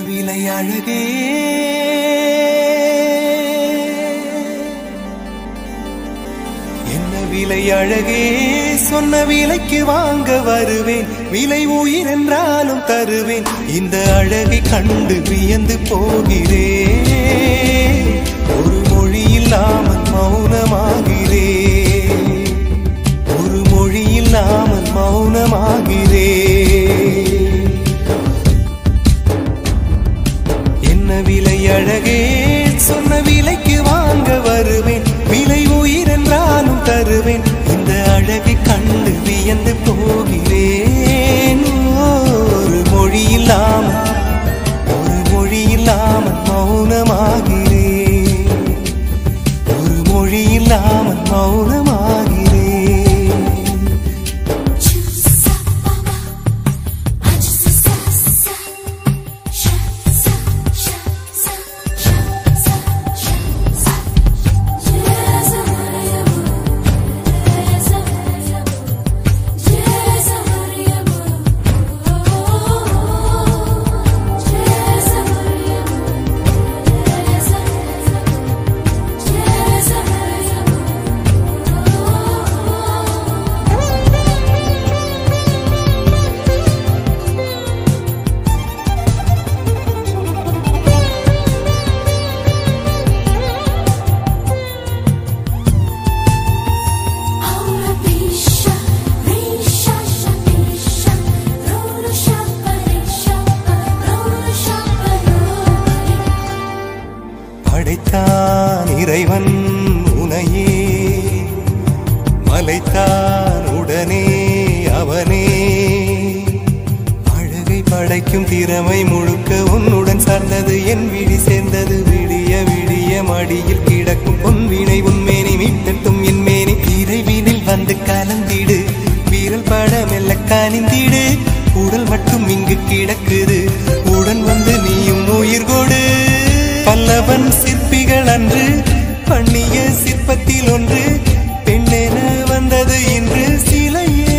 விலை அழகே என்ன விலை அழகே சொன்ன விலைக்கு வாங்க வருவேன் விலை உயிர் என்றாலும் தருவேன் இந்த அழகை கண்டு வியந்து போகிறேன் ஒரு மொழி இல்லாமல் மௌனமாகிறேன் ஒரு மொழி இல்லாமல் மௌனமாகிறேன் என்ன விலை அழகே சொன்ன விலைக்கு வாங்க வருவேன் விலை உயிர் என்றாலும் தருவேன் இந்த அழகை கண்டு வியந்து போகிறேன் ஒரு மொழி இல்லாமல் ஒரு மொழி இல்லாமல் மௌனமாகிறேன் ஒரு மொழி இல்லாமல் மௌனமாகிறேன் படைத்தான் இறைவன் உனையே மலைத்தான் உடனே அவனே அழகை படைக்கும் திறமை முழுக்க உன்னுடன் சார்ந்தது என் விழி சேர்ந்தது விடிய விடிய மடியில் கிடக்கும் பொன்வினை உன்மேனி மீட்டட்டும் என் மேனி இறைவினில் வந்து கலந்திடு வீரல் பட மெல்ல கனிந்திடு உடல் மட்டும் இங்கு கிடக்குது உடன் வந்து நீயும் உயிர் கொடு பல்லவன் சிற்பிகள் அன்று பண்ணிய சிற்பத்தில் ஒன்று பெண்ணென வந்தது இன்று சிலையே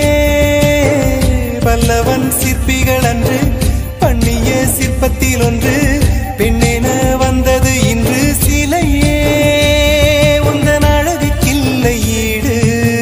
பல்லவன் சிற்பிகள் அன்று பண்ணிய சிற்பத்தில் ஒன்று பெண்ணென வந்தது இன்று சிலையே உந்தன் அழகுக்கில்லை ஈடு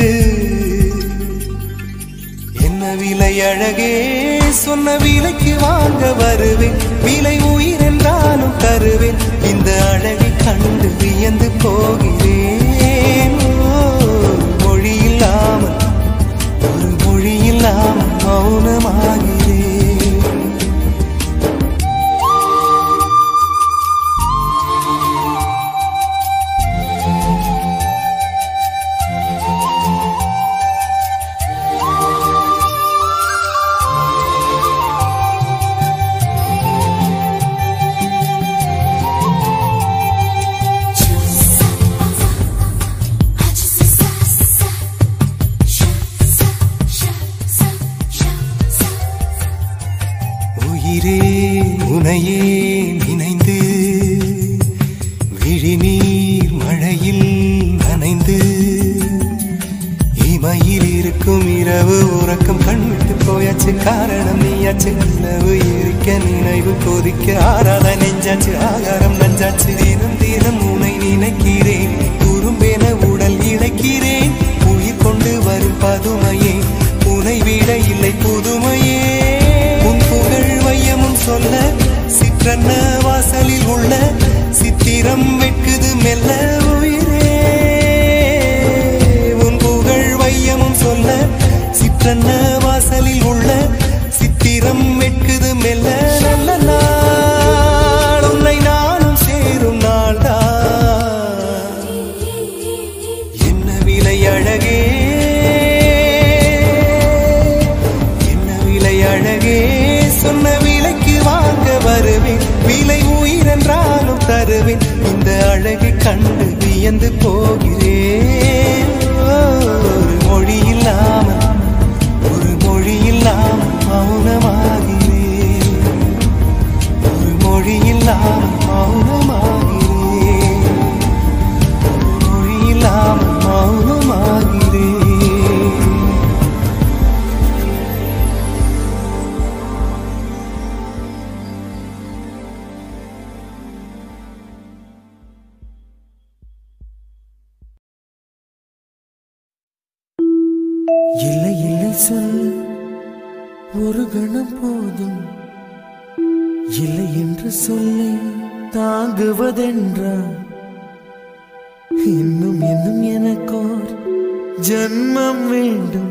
என்ன விலை அழகே சொன்ன விலைக்கு வாங்க வருவேன் விலை உயிர் என்றாலும் தருவேன் இந்த அழகை கண்டு வியந்து போகிறேன் ஒரு மொழி இல்லாமல் ஒரு மொழி இல்லாமல் மௌனமாகிறேன் உயிரே உனையே நினைந்து விழிநீர் மழையில் நனைந்து இமையில் இருக்கும் இரவு உறக்கம் கண்விட்டு போயாச்சு காரணம் நீயாச்சு நிலவு எரிக்க நினைவு கொதிக்க ஆறாத நெஞ்சாச்சு ஆகாரம் நஞ்சாச்சு தினம் தினம் உனை நினைக்கிறேன் குறும்பென உடல் இழைக்கிறேன் உயிர் கொண்டு வரும் பதுமையே உனை விட இல்லை புதுமையே உன் புகழ் வையமும் சொல்ல சிற்றன்ன வாசலில் உள்ள சித்திரம் வெட்குது மெல்ல உயிரே உன் புகழ் வையமும் சொல்ல சிற்றன்ன வாசலில் உள்ள சித்திரம் வெட்குது மெல்ல நல்ல நாள் உன்னை நானும் சேரும் நாள்தான் என்ன விலை அழகே என்ன விலை அழகே சொன்ன விலைக்கு வாங்க வருவேன் விலை உயிர் என்றாலும் தருவேன் இந்த அழகை கண்டு வியந்து போகிறேன் ஒரு மொழி இல்லாமல் ஒரு மொழி இல்லாமல் மௌனமாகிறேன் ஒரு மொழி இல்லாமல் மௌனமாகிறேன் ஒரு மொழி இல்லாமல் மௌனமாகிறேன் இல்லை சொல்ல ஒரு கணம் போதும் இல்லை என்று சொல்லை தாங்குவதென்றா இன்னும் இன்னும் எனக்கோர் ஜன்மம் வேண்டும்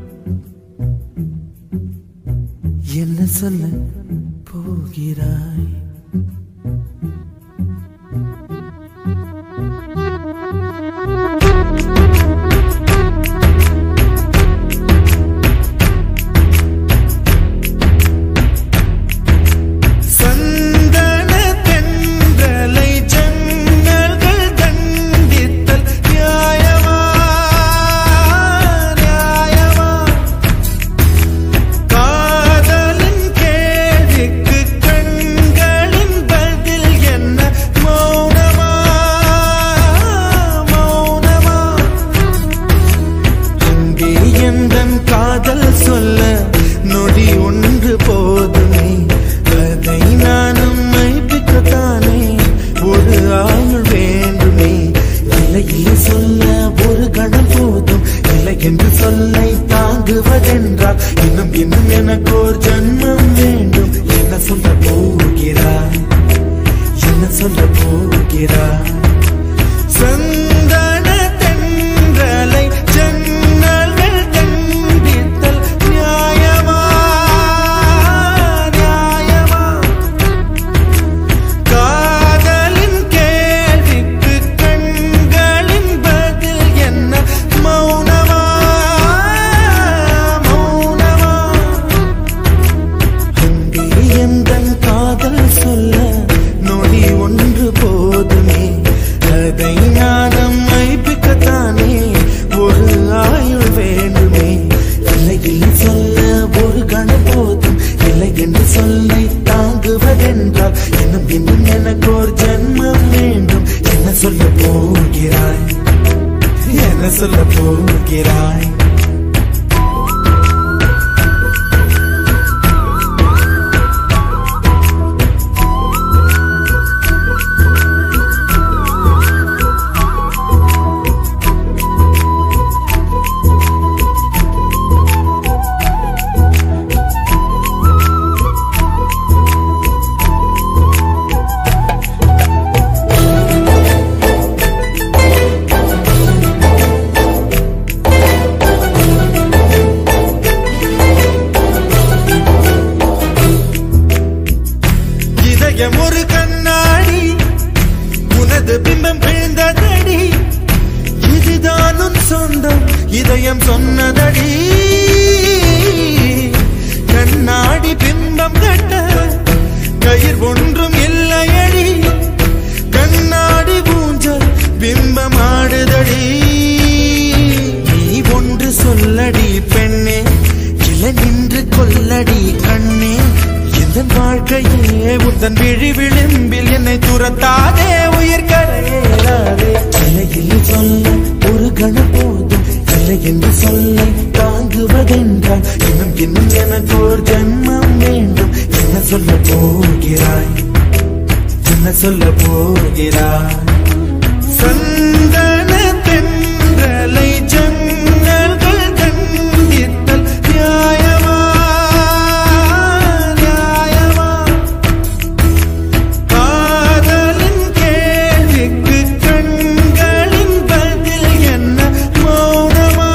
என்ன சொல்ல போகிறாய் சந்தன தென்றலை ஜன்னல்கள் கண்டித்தல் நியாயமா நியாயமா காதலின் கேள்விக்கு கண்களின் பதில் என்ன மௌனமா மௌனமா அங்கே எந்தன் காதல் சொல்ல நொடி ஒன்று போதுமே அதை நானும் மைப்பிக்கத்தானே ஒரு ஆயுள் வேண்டுமே இல்லை இல்லை சொல்ல ஒரு கணம் போதும் இல்லை என்று சொல்லை தாங்குவதென்றால் இன்னும் இன்னும் எனக்கு ஒரு ஜன்மம் வேண்டும் என்ன சொல்ல போகிறாய் என்ன சொல்ல போகிறாய் சந்தன தென்றலை ஜன்னல்கள் கண்டித்தல் நியாயமா நியாயமா காதலின் கேள்விக்கு கண்களின் பதில் என்ன மௌனமா மௌனமா அங்கே எந்தன் காதல் சொல்ல நொடி ஒன்று போதுமே அதை ஞானம் மைப்பிக்கத்தானே ஒரு ஆயுள் வேண்டுமே இல்லை இல்லை சொல்ல ஒரு கணம் போதும் இல்லை என்று சொல்லை தாங்குவதென்றால் இன்னும் இன்னும் எனக்கு ஒரு ஜன்மம் வேண்டும் என்ன சொல்ல போகிறாய் என்ன சொல்ல போகிறாய் இதயம் ஒரு கண்ணாடி உனது பிம்பம் விழுந்ததடி இதுதான் உன் சொந்தம் இதயம் சொன்னதடி கண்ணாடி பிம்பம் கட்ட கயிர் ஒன்றும் இல்லையடி கண்ணாடி ஊஞ்சல் பிம்பம் ஆடுதடி நீ ஒன்று சொல்லடி பெண்ணே இல நின்று கொல்லடி கண்ணே எந்த வாழ்க்கையே உந்தன் விழி விளிம்பில் என்னை துரத்தாதே உயிர் கரையேறாதே இல்லை சொல்ல ஒரு கணம் போதும் இல்லை என்று சொல்ல தாங்குவதென்றால் இன்னும் இன்னும் எனக்கு ஒரு ஜன்மம் வேண்டும் என்ன சொல்ல போகிறாய் என்ன சொல்ல போகிறாய் சந்தன தென்றலை ஜன்னல்கள் கண்டித்தல் நியாயமா நியாயமா காதலின் கேள்விக்கு கண்களின் பதில் என்ன மௌனமா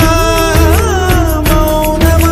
மௌனமா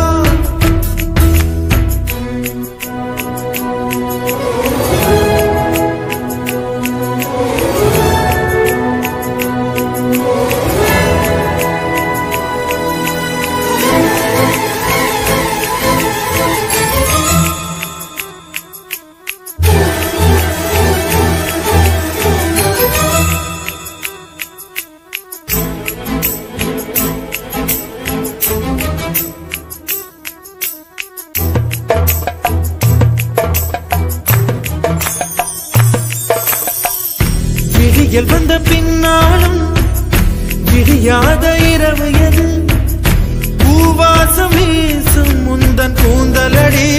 விடியல் வந்த பின்னாலும் விடியாத இரவு எது பூவாசம் வீசும் முந்தன் கூந்தலடி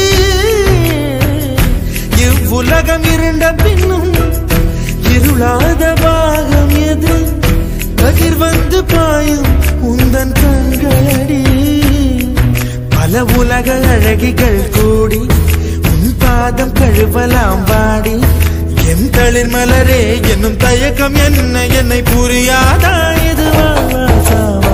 இவ்வுலகம் இருண்ட பின்னும் இருளாத பாகம் எது கதிர் வந்து பாயும் உந்தன் கண்களடி பல உலக அழகிகள் கூடி உன் பாதம் கழுவலாம் வாடி என் தளிர் மலரே என்னும் தயக்கம் என்ன என்னை புரியாதா இது வாசாவா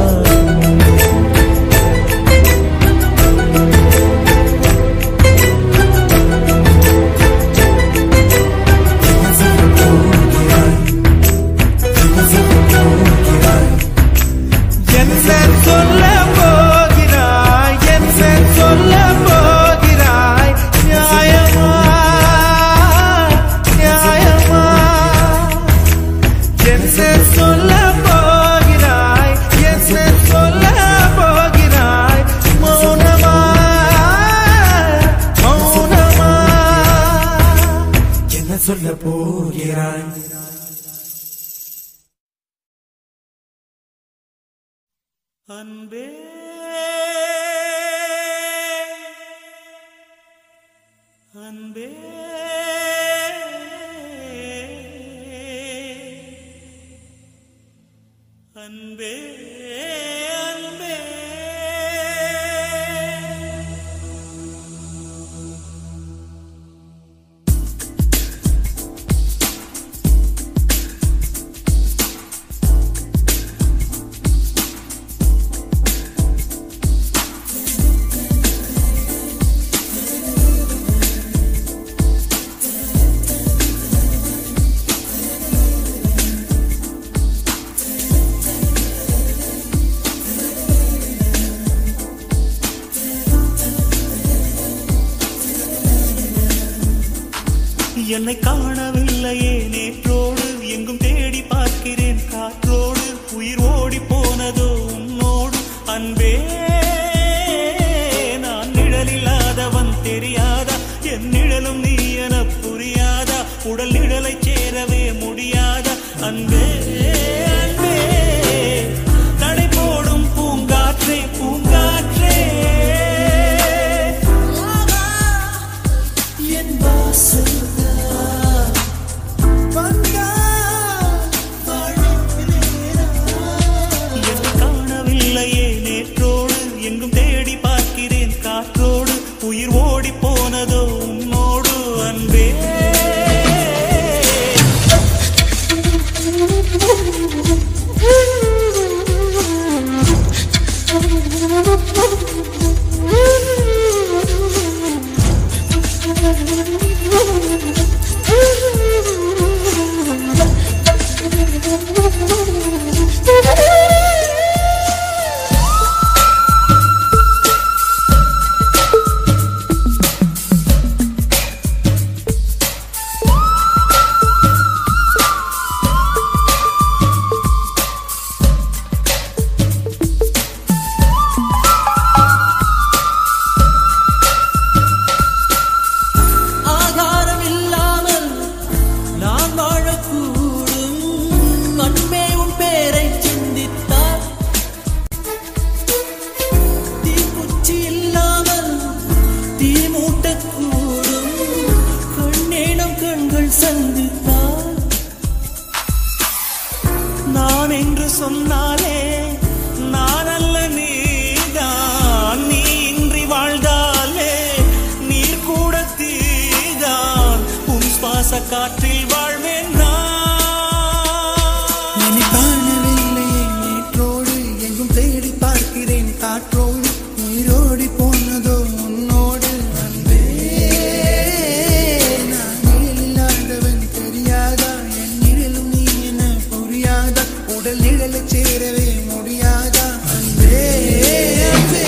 என்ன சொல்ல போகிறாய் என்ன சொல்ல போகிறாய் நியாயமா நியாயமா என்ன சொல்ல போகிறாய் என்ன சொல்ல போகிறாய் மௌனமா மௌனமா என்ன சொல்ல போகிறாய் அன்பே அன்பே அன்பே அன்பே என்னை காணவில்லையே நேற்றோடு எங்கும் தேடி பார்க்கிறேன் காற்றோடு உயிர் ஓடி போனதோ உன்னோடு அன்பே நான் நிழலில்லாதவன் தெரியாதா என் நிழலும் நீ என புரியாதா உடல் நிழலை சேரவே முடியாதா அன்பே அன்பே நடை போடும் பூங்காற்றே பூங்காற்றே என் வாசல் என்னை காணவில்லையே நேற்றோடு எங்கும் தேடி பார்க்கிறேன் காற்றோடு உயிர் ஓடி போனதோ உன்னோடு அன்பே ஆகாரம் இல்லாமல் நான் வாழக்கூடும் கண்மே உன் பேரை சிந்தித்தார் தீக்குச்சி இல்லாமல் தீ மூட்டக்கூடும் கண்ணேனம் கண்கள் சந்தித்தார் நான் என்று சொன்னாலே நான் அல்ல நீதான் நீ இன்றி வாழ்ந்தாலே நீர் கூட தீதான் உன் சுவாச காற்றில் வாழ்வேன் நான் என்னை காணவில்லையே நேற்றோடு எங்கும் தேடி பார்க்கிறேன் காற்றோடு உயிரோடி போனதோ உன்னோடு அன்பே நான் நிழல் இல்லாதவன் தெரியாதா என் நிழலும் நீ என புரியாதா உடல் நிழலை சேரவே முடியாதா அன்பே அன்பே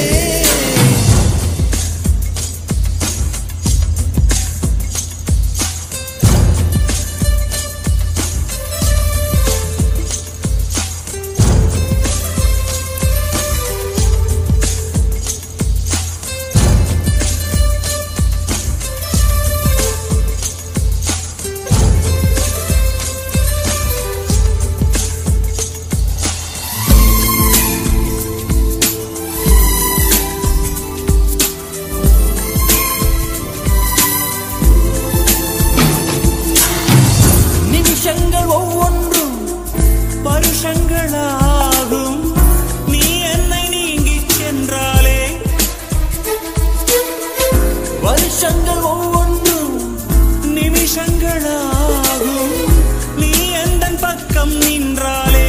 நிமிஷங்களாகும் நீ எந்தன் பக்கம் நின்றாலே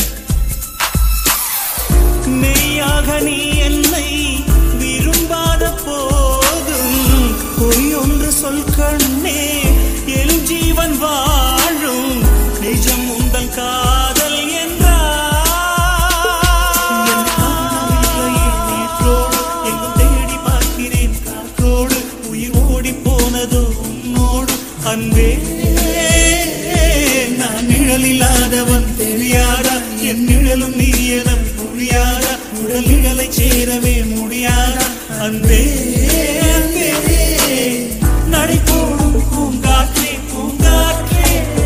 மெய்யாக நீ என்னை விரும்பாத போதும் பொய் ஒன்று சொல் கண்ணே என் ஜீவன் வாழும் நிஜம் உந்தன் காதல் நேற்றோடு எங்கும் தேடி பார்க்கிறேன் காற்றோடு உயிர் ஓடி போனதோ உன்னோடு அன்பே நான் நிழல் இல்லாதவன் தெரியாதா என் நிழலும் நீ என புரியாதா உடல் நிழலை சேரவே முடியாதா அன்பே அன்பே நடை போடும் பூங்காற்றே பூங்காற்றே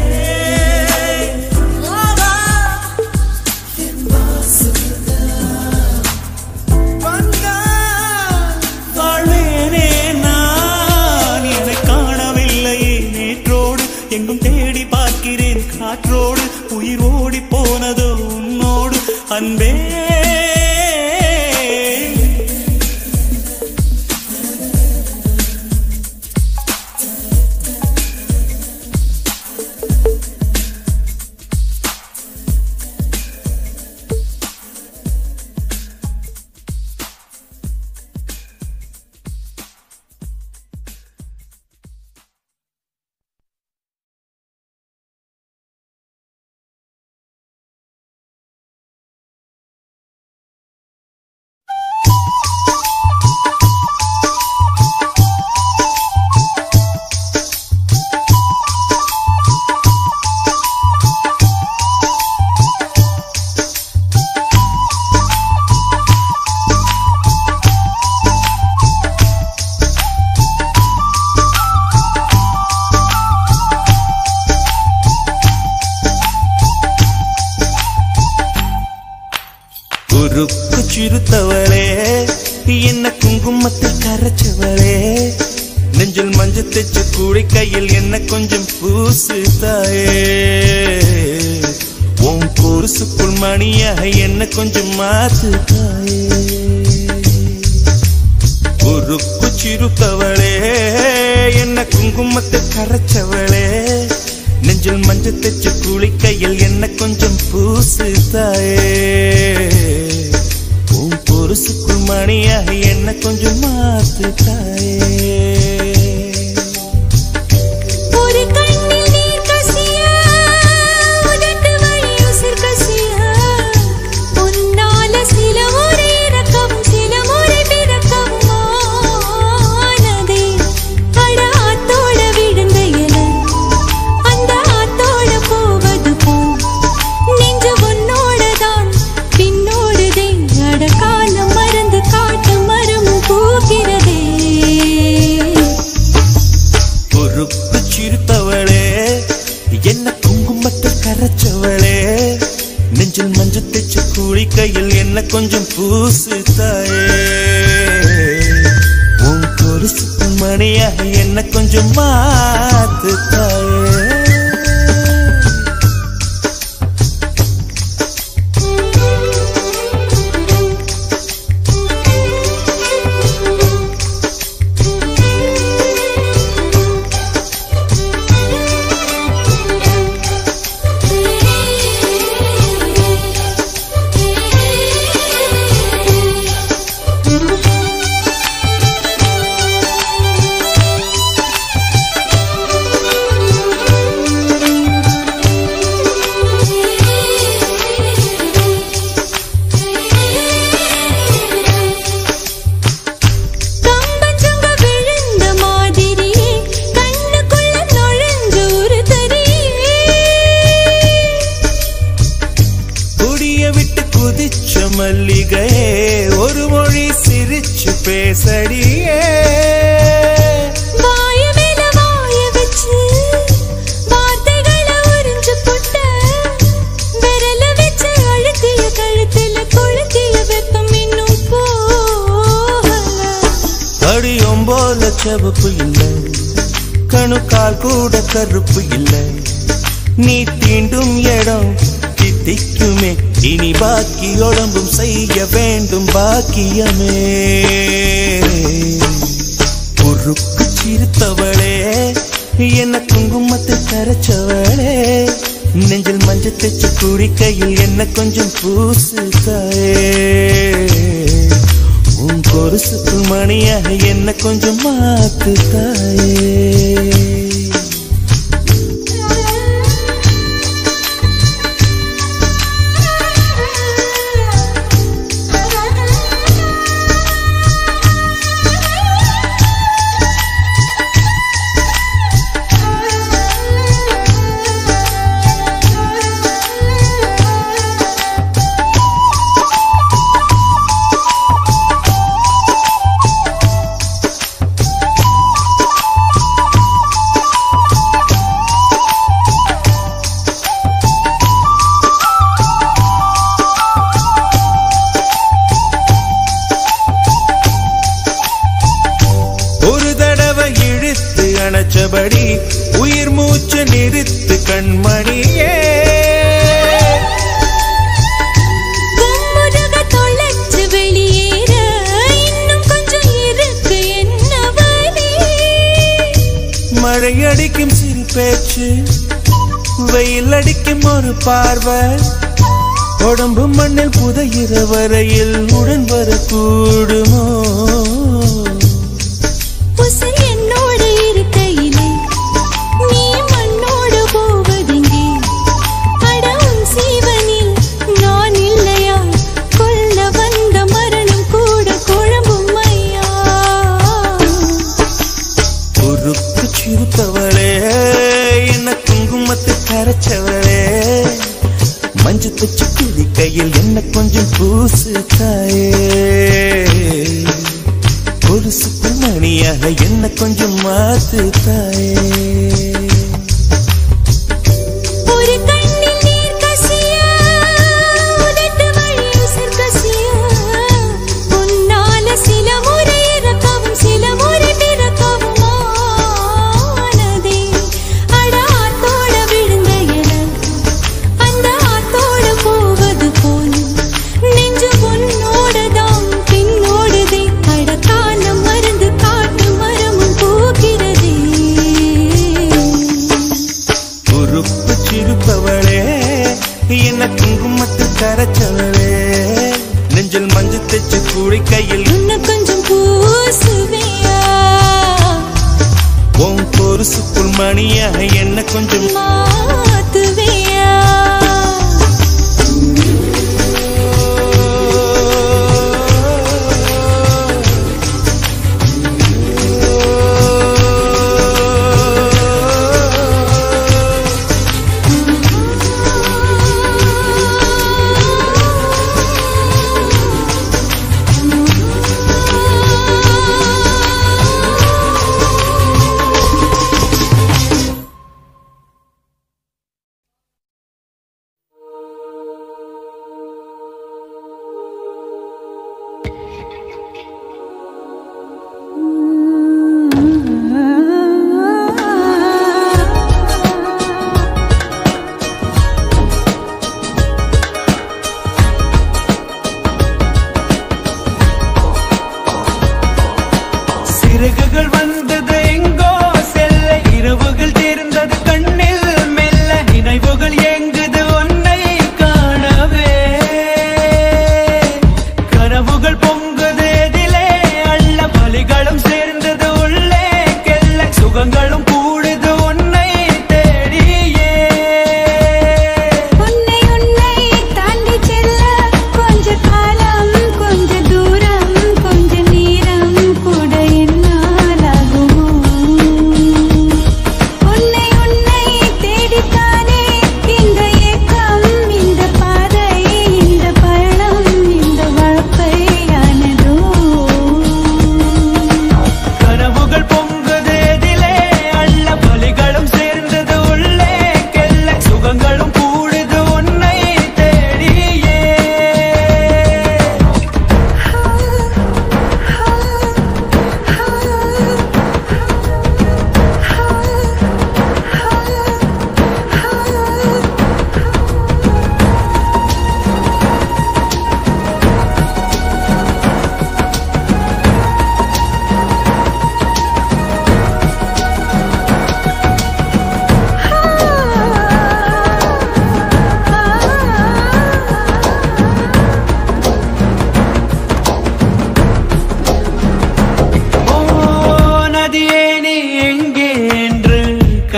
வாழ்வேனே நான் என்னை காணவில்லையே நேற்றோடு எங்கும் தேடி பார்க்கிறேன் காற்றோடு உயிர் ஓடி போனதோ உன்னோடு அன்பே உருக்கு சிறுத்தவளே என்ன குங்குமத்தில் கரைச்சவளே நெஞ்சில் மஞ்சள் தைச்சு கூடி கையில் என்ன கொஞ்சம் பூசு தாயே உன் பொருசுக்குள் மணியாக என்ன கொஞ்சம் மாத்து தாயே உருக்கு சிறுத்தவளே என்ன குங்குமத்தில் கரைச்சவளே நெஞ்சில் மஞ்சள் தைச்சு குளிக்கையில் என்ன கொஞ்சம் பூசு தாயே உன் பொருசுக்குள் மணியாக என்ன கொஞ்சம் மாத்து தாயே ஒரு கண்ணில் நீர் கசிய உதட்டு வழி உசிர் கசிய உன்னால சில முறை இறக்கவும் சில முறை பிறக்கவும் ஆனதே அட ஆத்தோட விழுந்த இலை அந்த ஆத்தோட போவது போல் நெஞ்சு உன்னோடதான் பின்னோடுதே அட காலம் மறந்து காட்டு மரமும் பூக்கிறதே பொறுப்பு சிறுத்தவளே என்ன குங்குமத்தில் கரைச்சவளே நெஞ்சில் மஞ்சள் தைச்சு கூலி கையில் என்ன கொஞ்சம் பூசு தாயே உன் பொருசுக்கு மணியாக என்ன கொஞ்சம் மாத்து தாயே கம்பஞ்சங்க விழுந்த மாதிரியே கண்ணுக்குள்ள நுழைஞ்ச ஒரு தரியே குடிய விட்டு குதிச்ச மல்லிகையே ஒரு மொழி சிரிச்சு பேசடியே வாய மேல வாய வச்சு வார்த்தைகளை உறிஞ்சு புட்ட விரல வச்சு அழுத்திய கழுத்துல கொளுத்திய வெப்பம் இன்னும் போகல அடியும் போல செவப்பு இல்லை கணுக்கால் கூட கருப்பு இல்லை நீ தீண்டும் இடம் தித்திக்குமே இனி பாக்கி உடம்பும் செய்ய வேண்டும் பாக்கியமே உருக்கு சிரித்தவளே என்ன குங்குமத்தை கரைச்சவளே நெஞ்சில் மஞ்சள் தைச்சு குடிக்கையில் என்ன கொஞ்சம் பூசு தாயே உன் கொலுசுக்கு மணியாக என்ன கொஞ்சம் மாத்து தாயே ஒரு தடவை இழுத்து அணைச்சபடி உயிர் மூச்சு நிறுத்து கண்மணியே கும்முருக தொலைச்சு வெளியேற இன்னும் கொஞ்சம் இருக்கு என்ன வழி மழை அடிக்கும் சிறு பேச்சு வெயில் அடிக்கும் ஒரு பார்வை உடம்பு மண்ணில் புதையிற வரையில் உடன் வரக்கூடுமோ உசல் என்னோடு இருக்கையிலே நீ மண்ணோடு போவதெங்கே அட உன் சீவனில் நான் இல்லையா கொல்ல வந்த மரணம் கூட குழம்பும் ஐயா பொறுப்பு சிறுத்தவளே என்ன குங்குமத்தை கரைச்சவளே மஞ்சு தச்சு குடி கையில் என்ன கொஞ்சம் பூசு தாயே கொலுசு மணியாக என்ன கொஞ்சம் மாத்து தாயே ஒரு கண்ணில் நீர் கசிய உதட்டு வழி உசர் கசிய உன்னால சில முறை இறக்கவும் சில முறை பிறக்கவும் ஆனதே அட ஆத்தோட விழுந்த என அந்த ஆத்தோட போவது போல் நெஞ்சு உன்னோட தான் பின்னோடுதே அட காலம் மருந்து காட்டு மரமும் பூக்கிறதே உறுப்பு சிறுப்பவளே என்ன குங்குமத்து கரைச்சவளே நெஞ்சில் மஞ்சு தைச்சு கூடி கையில் உன்னை கொஞ்சம் பூசுவியா உன் பொருசுக்குள் மணியாக என்ன கொஞ்சம் மாத்துவியா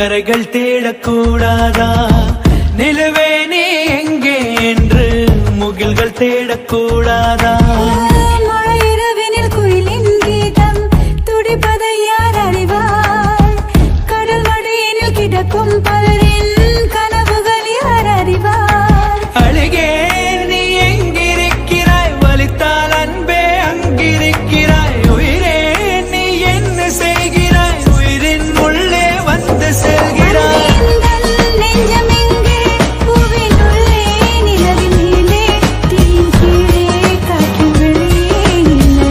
கரைகள் தேடக்கூடாதா நிலவே நீ எங்கே என்று முகில்கள் தேடக்கூடாதா மழை இரவினில் குயிலின் கீதம் துடிப்பதை யார் அறிவார் கடல் மடியினில் கிடக்கும் பலரின் கனவுகள் யார் அறிவார் அழுகே நீ எங்கிருக்கிறாய் வலித்தால் அன்பே அங்கிருக்கிறாய் உயிரே நீ என்ன செய்கிறாய் உயிரின் உள்ளே வந்து செல்கிறாய் எந்தன் நெஞ்சம் எங்கே பூவின் உள்ளே நிலவின் மேலே தீயின் கீழே காற்றின் வெளியே இல்லை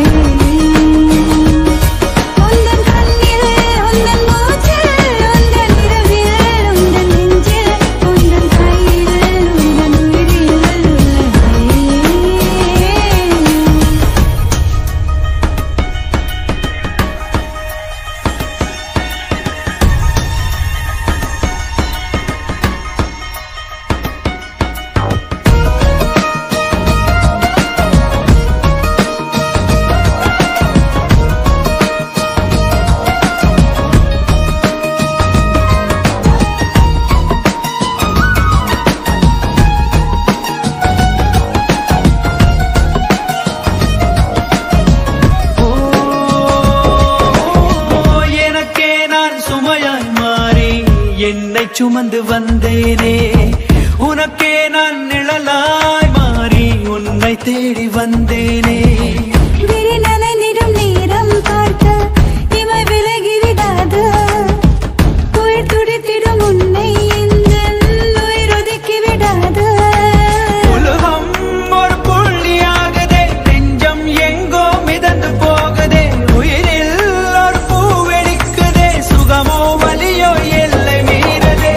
உந்தன் கண்ணில் உந்தன் மூச்சில் உந்தன் இரவில் உந்தன் நெஞ்சில் உந்தன் கையில் உந்தன் உயிரில் உள்ளதே ஓ, எனக்கே நான் சுமையாய் மாறி என்னை சுமந்து வந்தேனே உனக்கே நான் நிழலாய் மாறி உன்னை தேடி வந்தேனே விரிநலை நிடும் நேரம் பார்க்க இமை விலகி விடாது உயிர் துடித்திடும் உன்னை எந்தன் உயிர் ஒதுக்கி விடாது உலகம் ஒரு புள்ளியாகுதே நெஞ்சம் எங்கோ மிதந்து போகுதே உயிரில் ஒரு பூ வெடிக்குதே சுகமோ வலியோ எல்லை மீறதே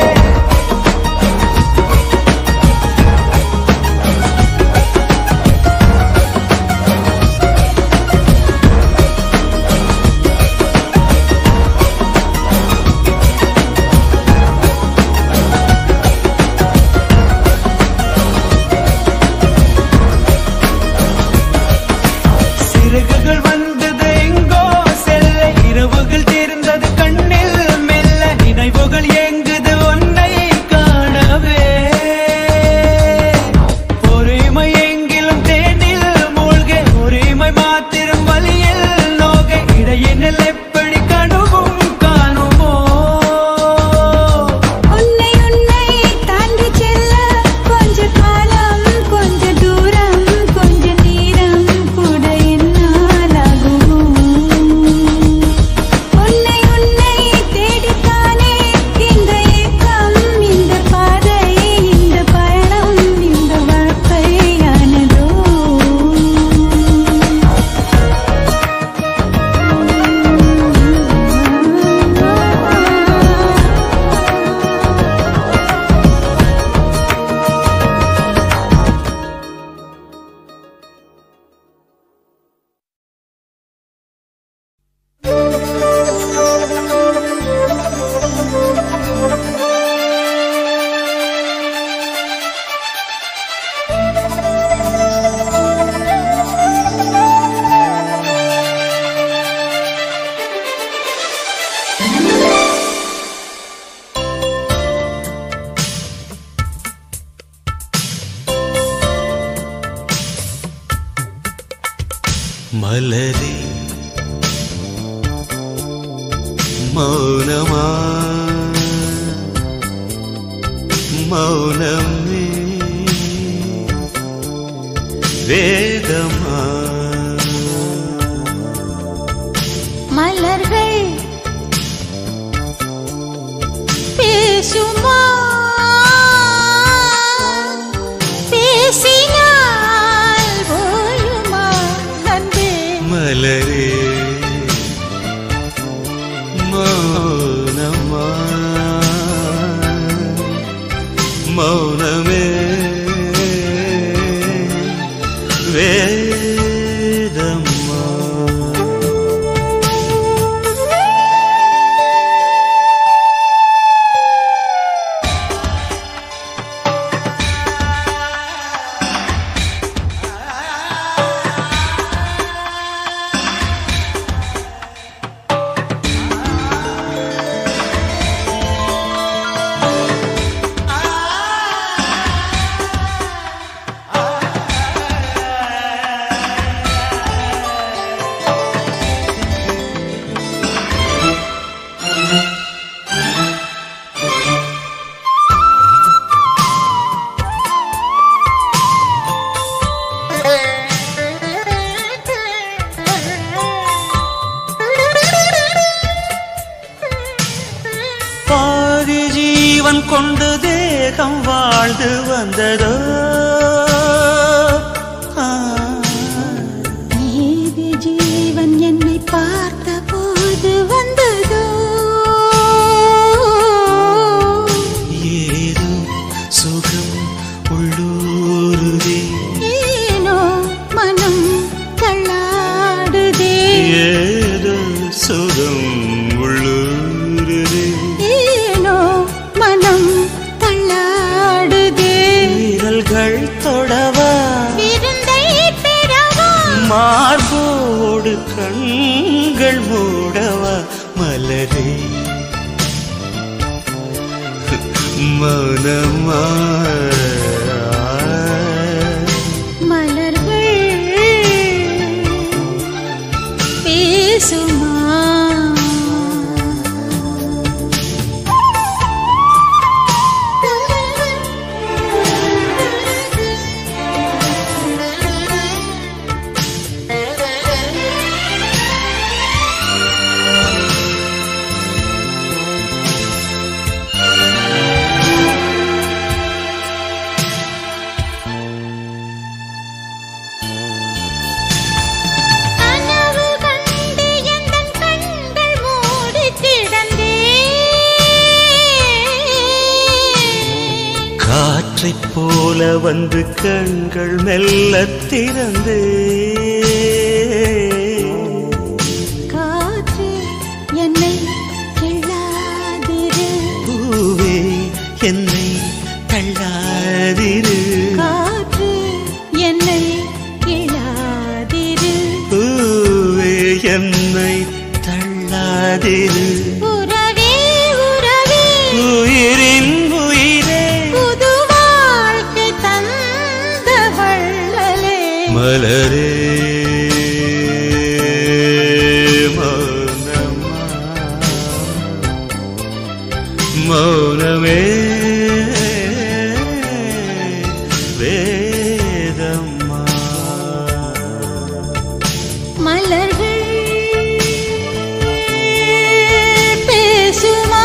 சிறகுகள் வந்தது எங்கோ செல்ல இரவுகள் தீர்ந்தது கண்ணில் மெல்ல நினைவுகள் எங்குது உன்னை காணவே பொறுமை எங்கிலும் தேனில் மூழ்க உரிமை மாத்திரம் வழியில் நோக இடையினில் எப்படி கனவும் காணுமோ உன்னை உன்னை தாண்டி செல்ல கொஞ்ச காலம் கொஞ்ச தூரம் கொஞ்ச நேரம் கூட என்னால் ஆகுமோ உன்னை உன்னை தேடித்தானே இந்த ஏக்கம் இந்த பாதை இந்த பயணம் இந்த வாழ்க்கையானதோ மலரே மௌனமா மௌனமே வேதமா மலர்கள் பேசுமா பேசினால் ஓயுமா அன்பே மலரே மௌனமா மௌனமே வேதம்மா உள்ளம் கொண்டு தேகம் வாழ்ந்து வந்ததோ ஆ. ஏது ஜீவன் என்னை பார்த்த போது வந்ததோ ஏதோ சுகம் உள்ளூருதே ஏனோ மனம் தள்ளாடுதே ஏதோ சுகம் உள்ளூருதே ஏனோ மனம் தள்ளாடுதே விரல்கள் தொடவா விருந்தை பெறவா மார்போடு கண்கள் மூடவா மலரே மனமா மலர்கள் பேசுமா கனவு கண்டு எந்தன் கண்கள் மூடிக் கிடந்தேன். காற்றைப் போல வந்து கண்கள் மெல்ல திறந்து காற்று என்னை கிள்ளாதிரு. பூவே என்னை தள்ளாதிரு காற்று என்னை கிள்ளாதிரு. பூவே என்னை தள்ளாதிரு உறவே, உறவே, உயிரின் உயிரே புது வாழ்க்கை தந்த வள்ளலே. மலரே மௌனமா மௌனமே வேதம்மா மலர்கள் பேசுமா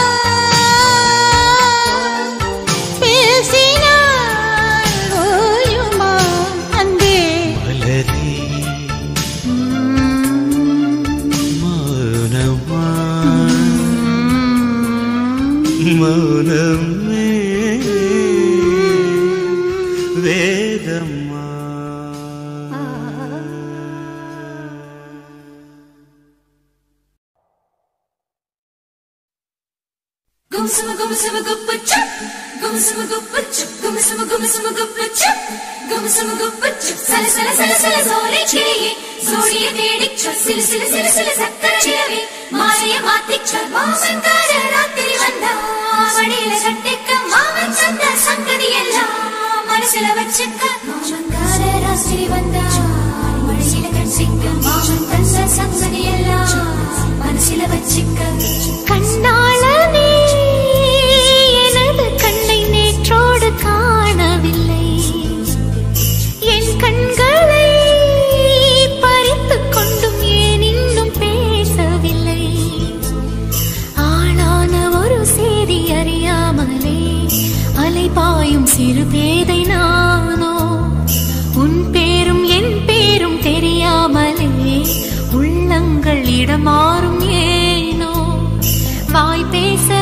பேசினால் ஓயுமா அன்பே மலரே மௌனமா மௌனமே வேதம்மா Gumsuma gumsuma guppa chup, gumsuma guppa chup, gumsuma gumsuma guppa chup, gumsuma guppa chup. சல சல சல சல சோலை கிளியே, சோழிய தேடிச் சொல். சிலு சிலு சிலு சிலு சக்கர நிலவே, மாலைய மாத்திச் சொல். மாமன்கார ராத்திரி வந்தா, மடியில கட்டிக்க மாமன் தந்த சங்கதி எல்லாம் மனசுல வச்சுக்க. மாமன்கார ராத்திரி வந்தா, மடியில கட்டிக்க மாமன் தந்த சங்கதி எல்லாம் மனசுல வச்சுக்க கண்ணாளனே எனது கண்ணை நேற்றோடு காணவில்லை என் கண்களை பறித்துக் கொண்டும் ஏன் இன்னும் பேசவில்லை ஆளான ஒரு செய்தி அறியாமலே அலைபாயும் சிறு பேதை நானோ உன் பேரும் என் பேரும் தெரியாமலே உள்ளங்கள் இடமாறும் ஏனோ வாய் பேச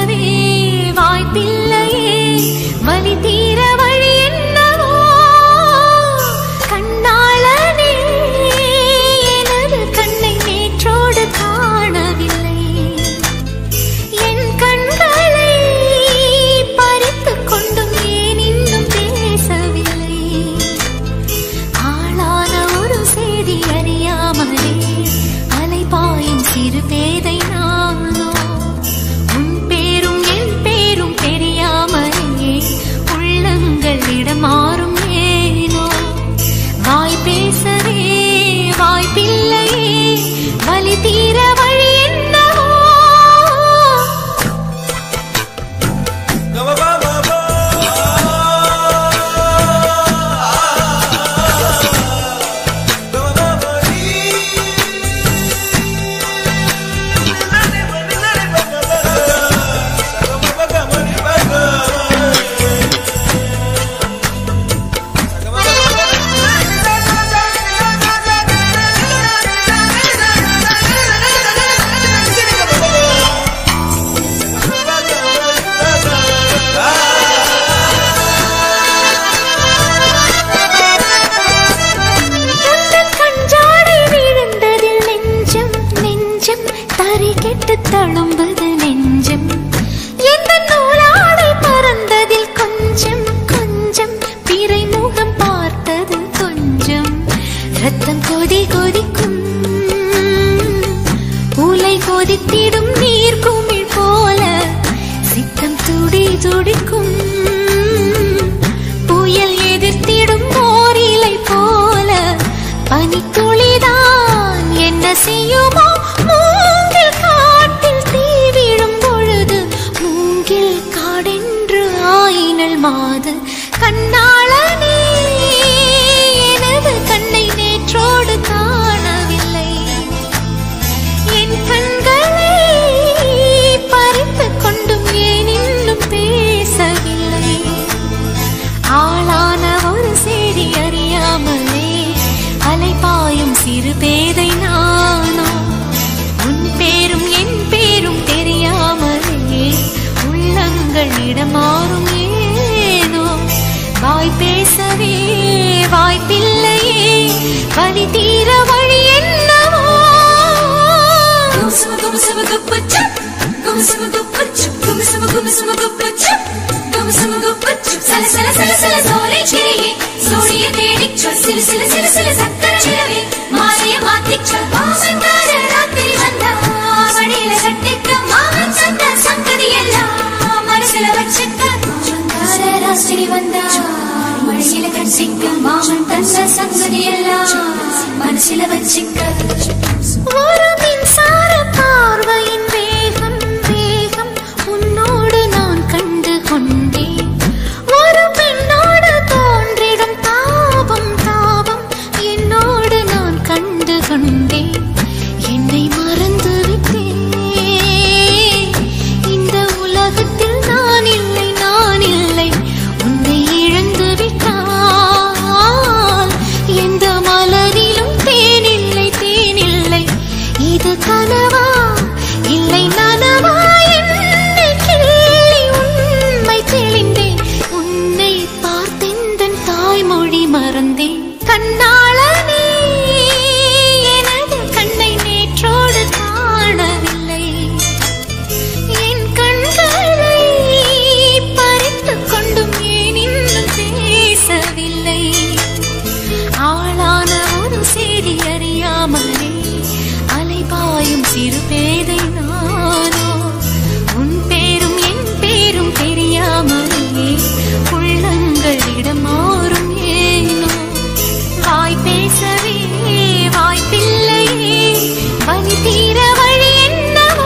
துடி துடிக்கும் புயல் எதிர்த்திடும் ஓரிலை போல பனித்துளிதான் என்ன செய்யுமோ மூங்கில் காட்டில் தீ விழும் பொழுது மூங்கில் காடென்று ஆயினல் மாது கண்ணாளனே எனது கண்ணை நேற்றோடு காணவில்லை என் கண்களை பறித்துக் கொண்டும் ஏன் இன்னும் பேசவில்லை ஆளான ஒரு செய்தி அறியாமலே அலைபாயும் சிறு பேதை நானோ உன் பேரும் என் பேரும் தெரியாமலே உள்ளங்கள் இடமாறும் ஏனோ வாய் பேசவே வாய்ப்பில்லையே வலி தீர வழி என்னவோ Gumsama gumsama guppachup. Gumsama guppachup. Gumsama gumsama guppachup. Gumsama guppachup. சல சல சல சல சோலை கிளியே சோழிய தேடிச் சொல் சில சில சில சில சக்கர நிலவே மாலைய மாத்திச் சொல் மாமன்கார ராத்திரி வந்தா மடியில கட்டிக்க மாமன் தந்த சங்கதி எல்லாம் மனசுல வச்சுக்க மாமன்கார ராத்திரி வந்தா மடியில கட்டிக்க மாமன் தந்த சங்கதி எல்லாம் மனசுல வச்சுக்க ஒரு மின்சார பார்வையின் வேகம் வேகம் உன்னோடு நான் கண்டு கொண்டேன் ஒரு பெண்ணோடு தோன்றிடும் தாபம் தாபம் என்னோடு நான் கண்டு கொண்டேன் என்னை மறந்து விட்டேன் இந்த உலகத்தில் நான் இல்லை நான் இல்லை உன்னை இழந்து விட்டால் எந்த மலரிலும் தேனில்லை தேனில்லை இது கனவா இல்லை நனவா என்னை கிள்ளி உண்மை தெளிந்தேன் உன்னை பார்த்தெந்தன் தாய்மொழி மறந்தேன் கண்ணாளனே எனது கண்ணை நேற்றோடு காணவில்லை என் கண்களை பறித்துக் கொண்டும் ஏன் இன்னும் பேசவில்லை ஆளான ஒரு செய்தி அறியாமலே அலைபாயும் சிறு பேதை நானோ உன் பேரும் என் பேரும் தெரியாமலே உள்ளங்களிடம் மாறும் ஏனோ வாய் பேசவே வாய்ப்பில்லையே வலி தீர வழி என்னவோ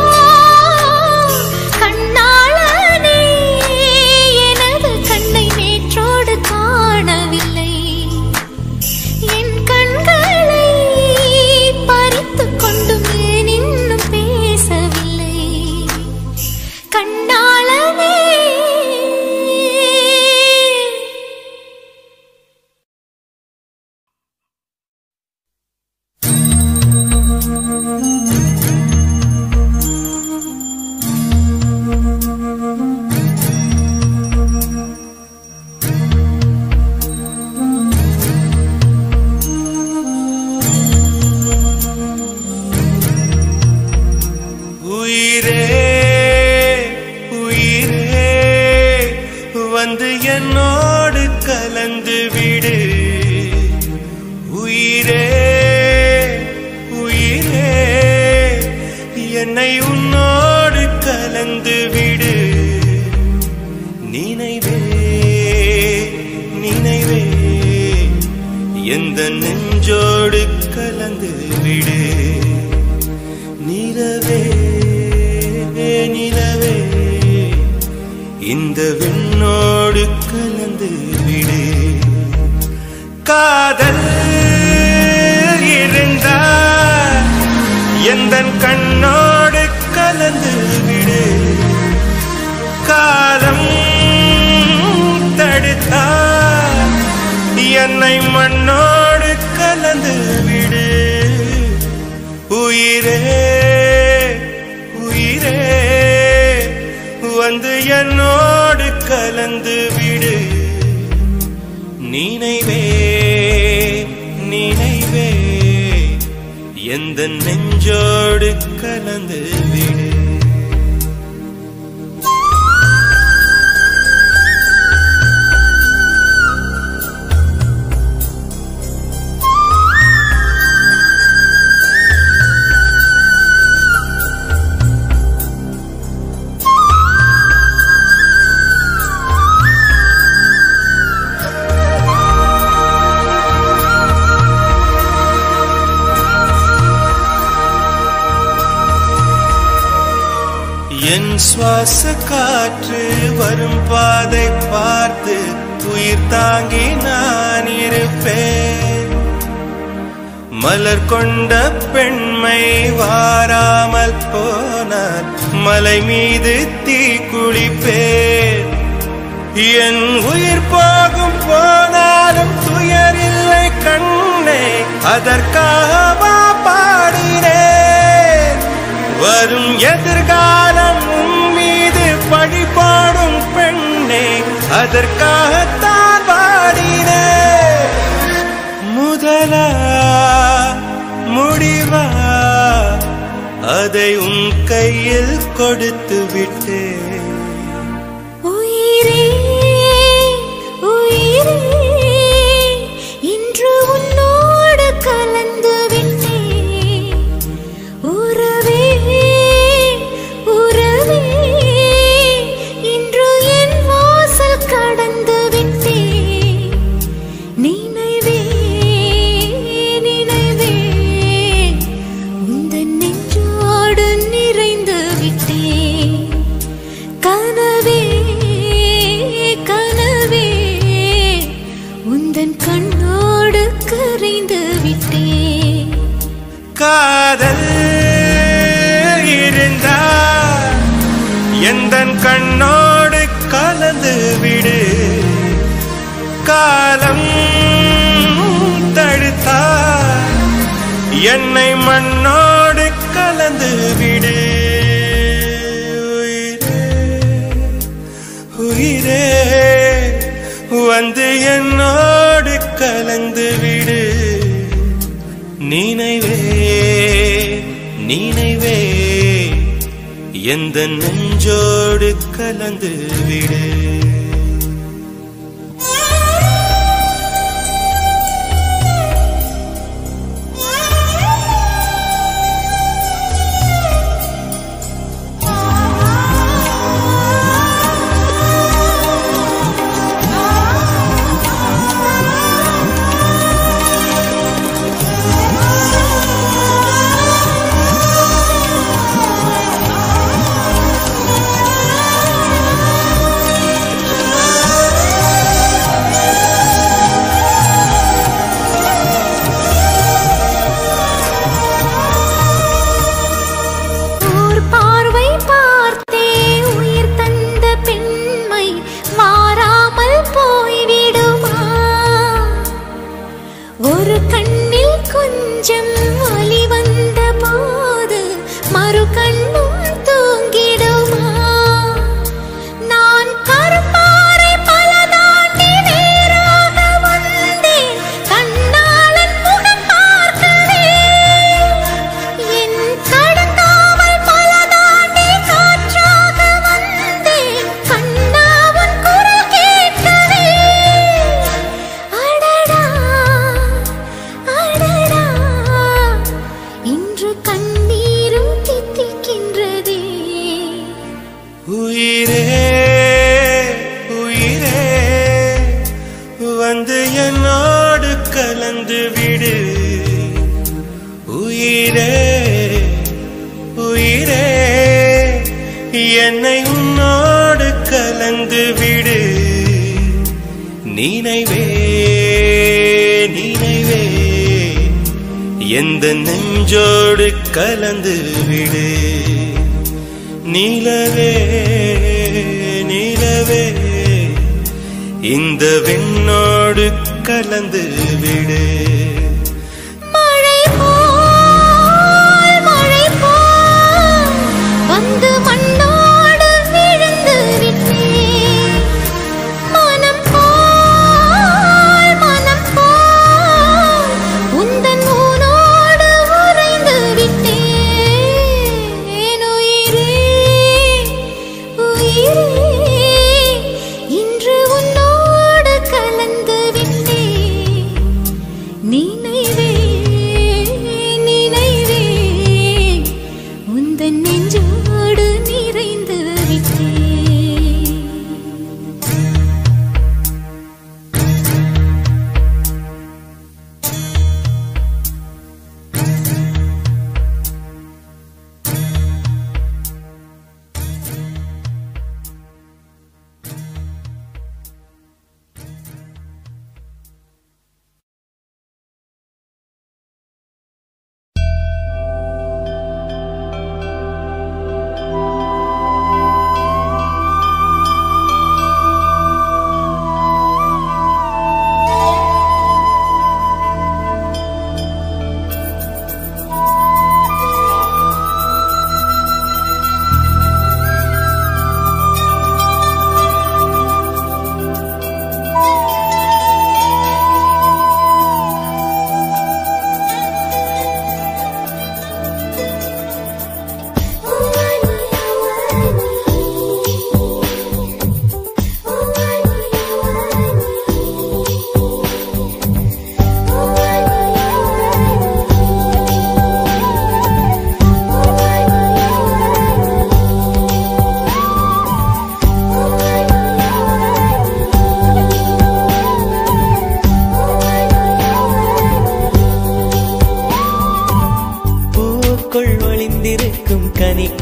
கண்ணாளனே எனது கண்ணை நேற்றோடு காணவில்லை என் கண்களை பறித்துக் கொண்டும் ஏன் இன்னும் பேசவில்லை கண்ணாளனே உயிரே உயிரே வந்து என்னோடு கலந்து விடு உயிரே உயிரே என்னை உன்னோடு கலந்து விடு நினைவே நினைவே எந்த நெஞ்சோடு கலந்து விடு நிலவே நிலவே இந்த விண்ணோடு கலந்து விடு காதல் இருந்தால் எந்த கண்ணோடு கலந்து விடு காலம் தடுத்தால் என்னை மண்ணோடு கலந்து விடு உயிரே உயிரே வந்து என்னோடு கலந்து விடு நினைவே நினைவே எந்த நெஞ்சோடு கலந்து விடு உன் சுவாச காற்று வரும் பாதை பார்த்து உயிர் தாங்கி நான் இருப்பேன் மலர் கொண்ட பெண்மை வாராமல் போனார் மலை மீது தீ குளிப்பேன் என் உயிர் போகும் போனாலும் துயரில்லை கண்ணே அதற்காக பாடினேன் வரும் எதிர்காலம் உன் மீது பழி பாடும் பெண்ணே அதற்காகத்தான் பாடினேன் முதலா முடிவா அதை உன் கையில் கொடுத்து விட்டேன் உயிரே உயிரே இன்று உன்னோடு கலந்து விட்டேன் உறவே உறவே இன்று என் வாசல் கடந்து விட்டேன் நினைவே நினைவே உந்தன் நெஞ்சோடு நிறைந்து விட்டேன் கனவே கனவே உந்தன் கண்ணோடு கரைந்து விட்டேன் காதல் இருந்தா எந்த கண்ணோடு கலந்து விடு காலம் தடுத்தா என்னை மண்ணோடு கலந்து விடு உயிரே, உயிரே வந்து என்னோடு கலந்து விடு நினைவே நினைவே எந்த நெஞ்சோடு கலந்து விடு ஓர் பார்வை பார்த்தே உயிர் தந்த பெண்மை மாறாமல் போய்விடுமா ஒரு கண்ணில் கொஞ்சம் ஒளி வந்த போது மறு கண்ணும் தூங்கிடுமா நான் கருப்பாறை பல தாண்டி நேராக வந்தேன் கண்ணாளன் முகம் பார்க்கவே என் கடந்தாமல் பல தாண்டி காற்றாக வந்தேன் கண்ணாவன் குரல் கேட்கவே அடடா அடடா இன்று கண்ணீரும் தித்திக்கின்றதே உயிரே உயிரே வந்து என்னோடு கலந்து விடு உயிரே உயிரே என்னை உன்னோடு கலந்து விடு நினைவே நினைவே எந்த நெஞ்சோடு கலந்து விடு நிலவே நிலவே இந்த வெண்ணோடு கலந்து விடு மழை போல் மழை போல் வந்து மண்ணோடு விழுந்து விட்டேன் மனம் போல் மனம் போல் உந்தன் ஊனோடு உறைந்து விட்டேன் உயிரே உயிரே இன்று உன்னோடு கலந்து விட்டேன் நீ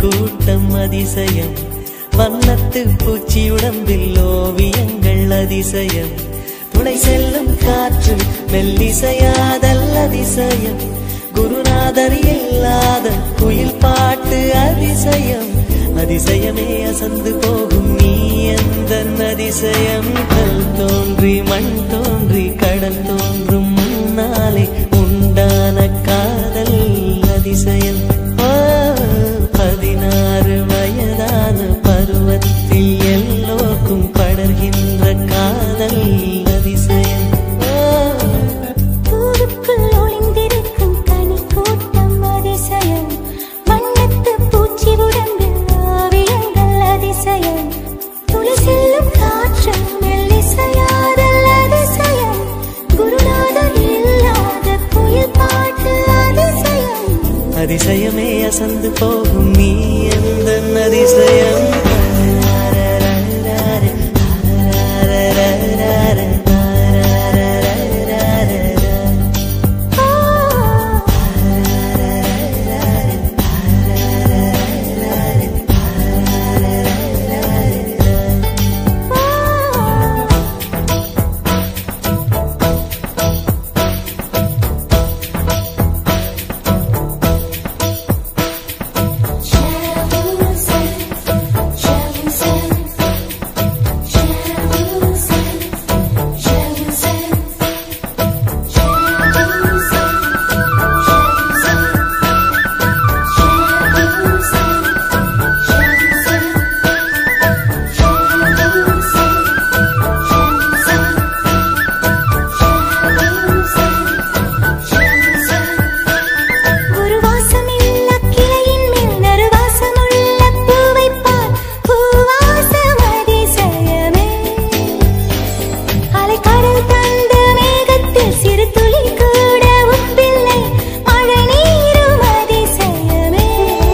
கூட்டம் அதிசயம் வண்ணத்து பூச்சி உடம்பில் ஓவியங்கள் அதிசயம் துளை செல்லும் காற்று மெல்லிசையாதல் அதிசயம் குருநாதர் இல்லாத குயில் பாட்டு அதிசயம் அதிசயமே அசந்து போகும் நீ எந்த அதிசயம் கல் தோன்றி மண் தோன்றி கடல் தோன்றும் முன்னாலே உண்டான காதல் அதிசயம் ஆ, பதினாறு வயதான பருவத்தில் எல்லோருக்கும் படர்கின்ற காதல் அதிசயம் ஆ, பூவுக்குள் ஒளிந்திருக்கும் கனி கூட்டம் அதிசயம் வண்ணத்து பூச்சி உடம்பில் ஓவியங்கள் அதிசயம் துளி செல்லும் காற்று மெல்லிசையாதல் அதிசயம் குருநாதர் இல்லாத குயில் பாட்டு அதிசயம் அதிசயமே அசந்து போகும் நீ எந்த அதிசயம் ஒரு வாசமில்ல கிளையின் மேல் நறுவாசமுள்ள பூவைப் பார். பூவாசம் அதிசயமே. அலைக்கடல் தந்த மேகத்தில் சிறு துளி கூட உப்பில்லை. மழை நீரும் அதிசயமே.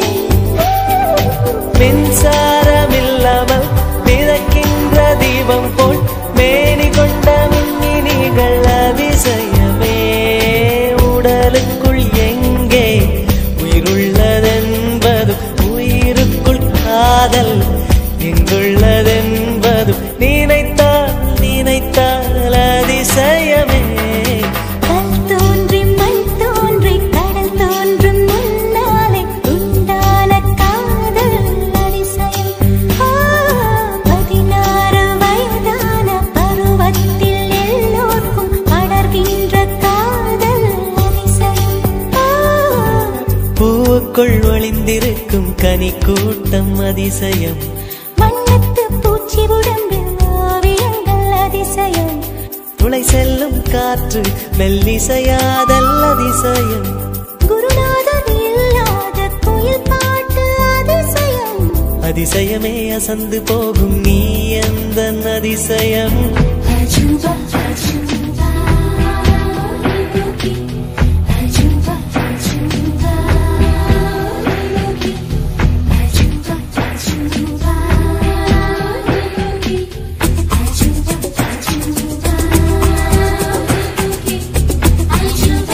மின்சாரமில்லாமல் மிதக்கின்ற தீபம் போல் மேனி கொண்ட மின்மினிகள் அதிசயமே உடலுக்குள் எங்கே உயிருள்ளதென்பது உயிருக்குள் காதல் எங்குள்ளதென்பது நினைத்தால் நினைத்தால் அதிசயமே கல் தோன்றி மண் தோன்றி கடல் தோன்றும் முன்னாலே உண்டான காதல் அதிசயம். ஆ, பதினாறு வயதான பருவத்தில் எல்லோருக்கும் படர்கின்ற காதல் அதிசயம். ஆ, பூவுக்குள் ஒளிந்திருக்கும் கனி கூட்டம் அதிசயம் வண்ணத்து பூச்சி உடம்பில் ஓவியங்கள் அதிசயம் துளை செல்லும் காற்று மெல்லிசையாதல் அதிசயம் குருநாதர் இல்லாத குயில் பாட்டு அதிசயம் அதிசயமே அசந்து போகும் நீ எந்த அதிசயம் Ajuba, ajuba, Uruki. Ajuba, ajuba, Uruki. Ajuba, ajuba, Uruki. Ajuba, ajuba, Uruki. Ajuba,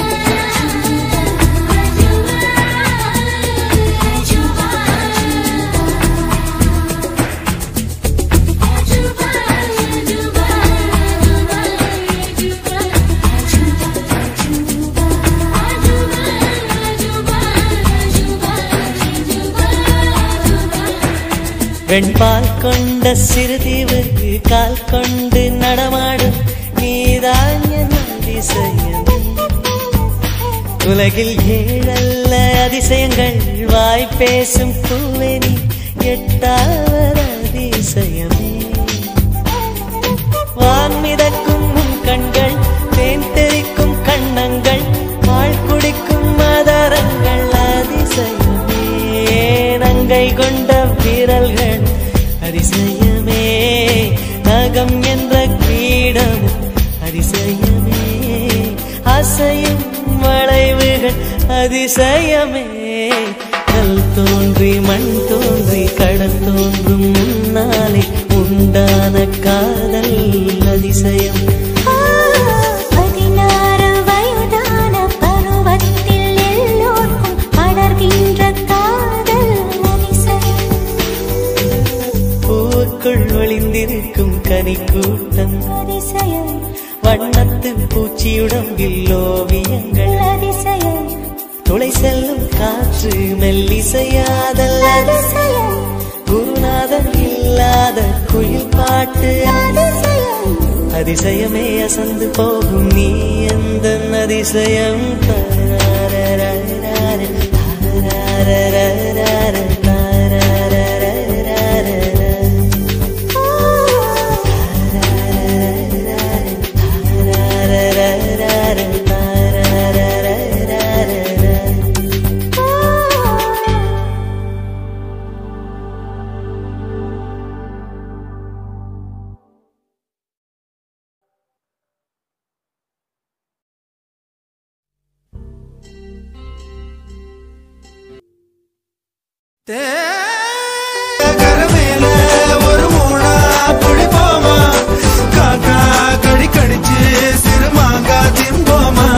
ajuba, ajuba, ajuba, வெண்பால் கொண்ட சிறுதீவு கால் கொண்டு நடமாடும் நீதான் என் அதிசயம் உலகில் ஏழல்ல அதிசயங்கள் வாய் பேசும் பூவெனி எட்டாவது அதிசயமே வான் மிதக்கும் உன் கண்கள் தேன் தெறிக்கும் கண்ணங்கள் பால் குடிக்கும் மதரங்கள் அதிசயமே நங்கை கொண்ட விரல்கள் அதிசயமே நகம் என்ற கிரீடம் அதிசயமே அசையும் வளைவுகள் அதிசயமே கல் தோன்றி மண் தோன்றி கடல் தோன்றும் முன்னாலே உண்டான காதல் அதிசயம் பதினாறு வயதான பருவத்தில் எல்லோருக்கும் படர்கின்ற காதல் அதிசயம் கனி கூட்டம் அதிசயம் வண்ணத்து பூச்சியுடம்பில் ஓவியங்கள் அதிசயம் துளை செல்லும் காற்று மெல்லிசையாதல் அதிசயம் குருநாதன் இல்லாத குயில் பாட்டு அதிசயம் அதிசயமே அசந்து போகும் நீ எந்த அதிசயம் தாரரரரர, தாரரரரர, தாரரரரர. கரமேல ஒரு மூணா புளிப்போமா காக்கா கடி கடிச்சு சிறுமாங்கா திம்போமா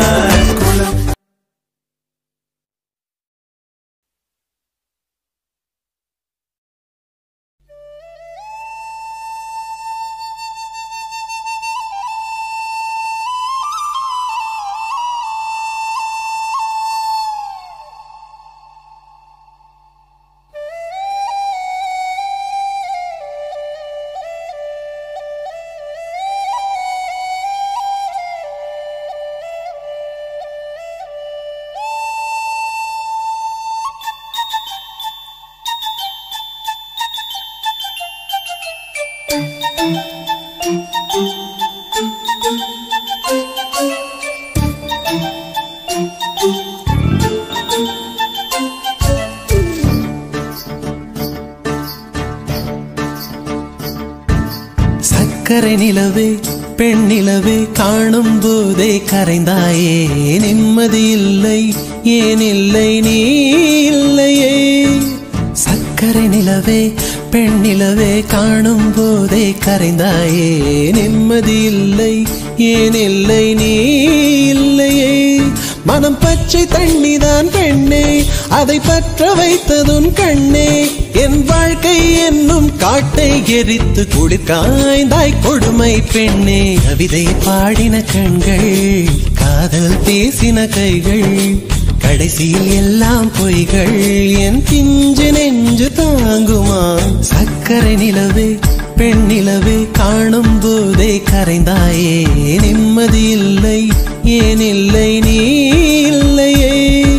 சக்கரை நிலவே பெண் நிலவே காணும் போதே கரைந்தாயே நிம்மதி இல்லை ஏன் இல்லை நீ இல்லையே சக்கரை நிலவே பெண் நிலவே காணும் போதே கரைந்தாயே நிம்மதி இல்லை ஏன் இல்லை நீ இல்லையே மனம் பச்சை தண்ணிதான் பெண்ணே அதை பற்ற வைத்ததுன் கண்ணே என் வாழ்க்கை என்னும் காட்டை எரித்து குளிர் காய்ந்தாய் கொடுமை பெண்ணே கவிதை பாடின கண்கள் காதல் பேசின கைகள் கடைசியில் எல்லாம் பொய்கள் என் பிஞ்சு நெஞ்சு தாங்குமா சக்கரை நிலவே பெண் நிலவே காணும் போதே கரைந்தாயே நிம்மதி இல்லை ஏன் இல்லை நீ இல்லையே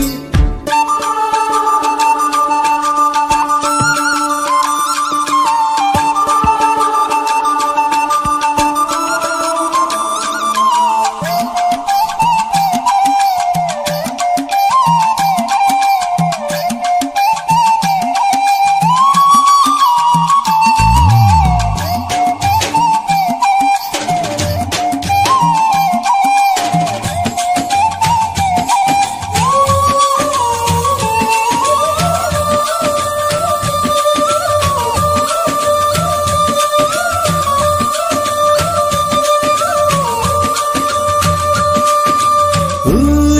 ஊ,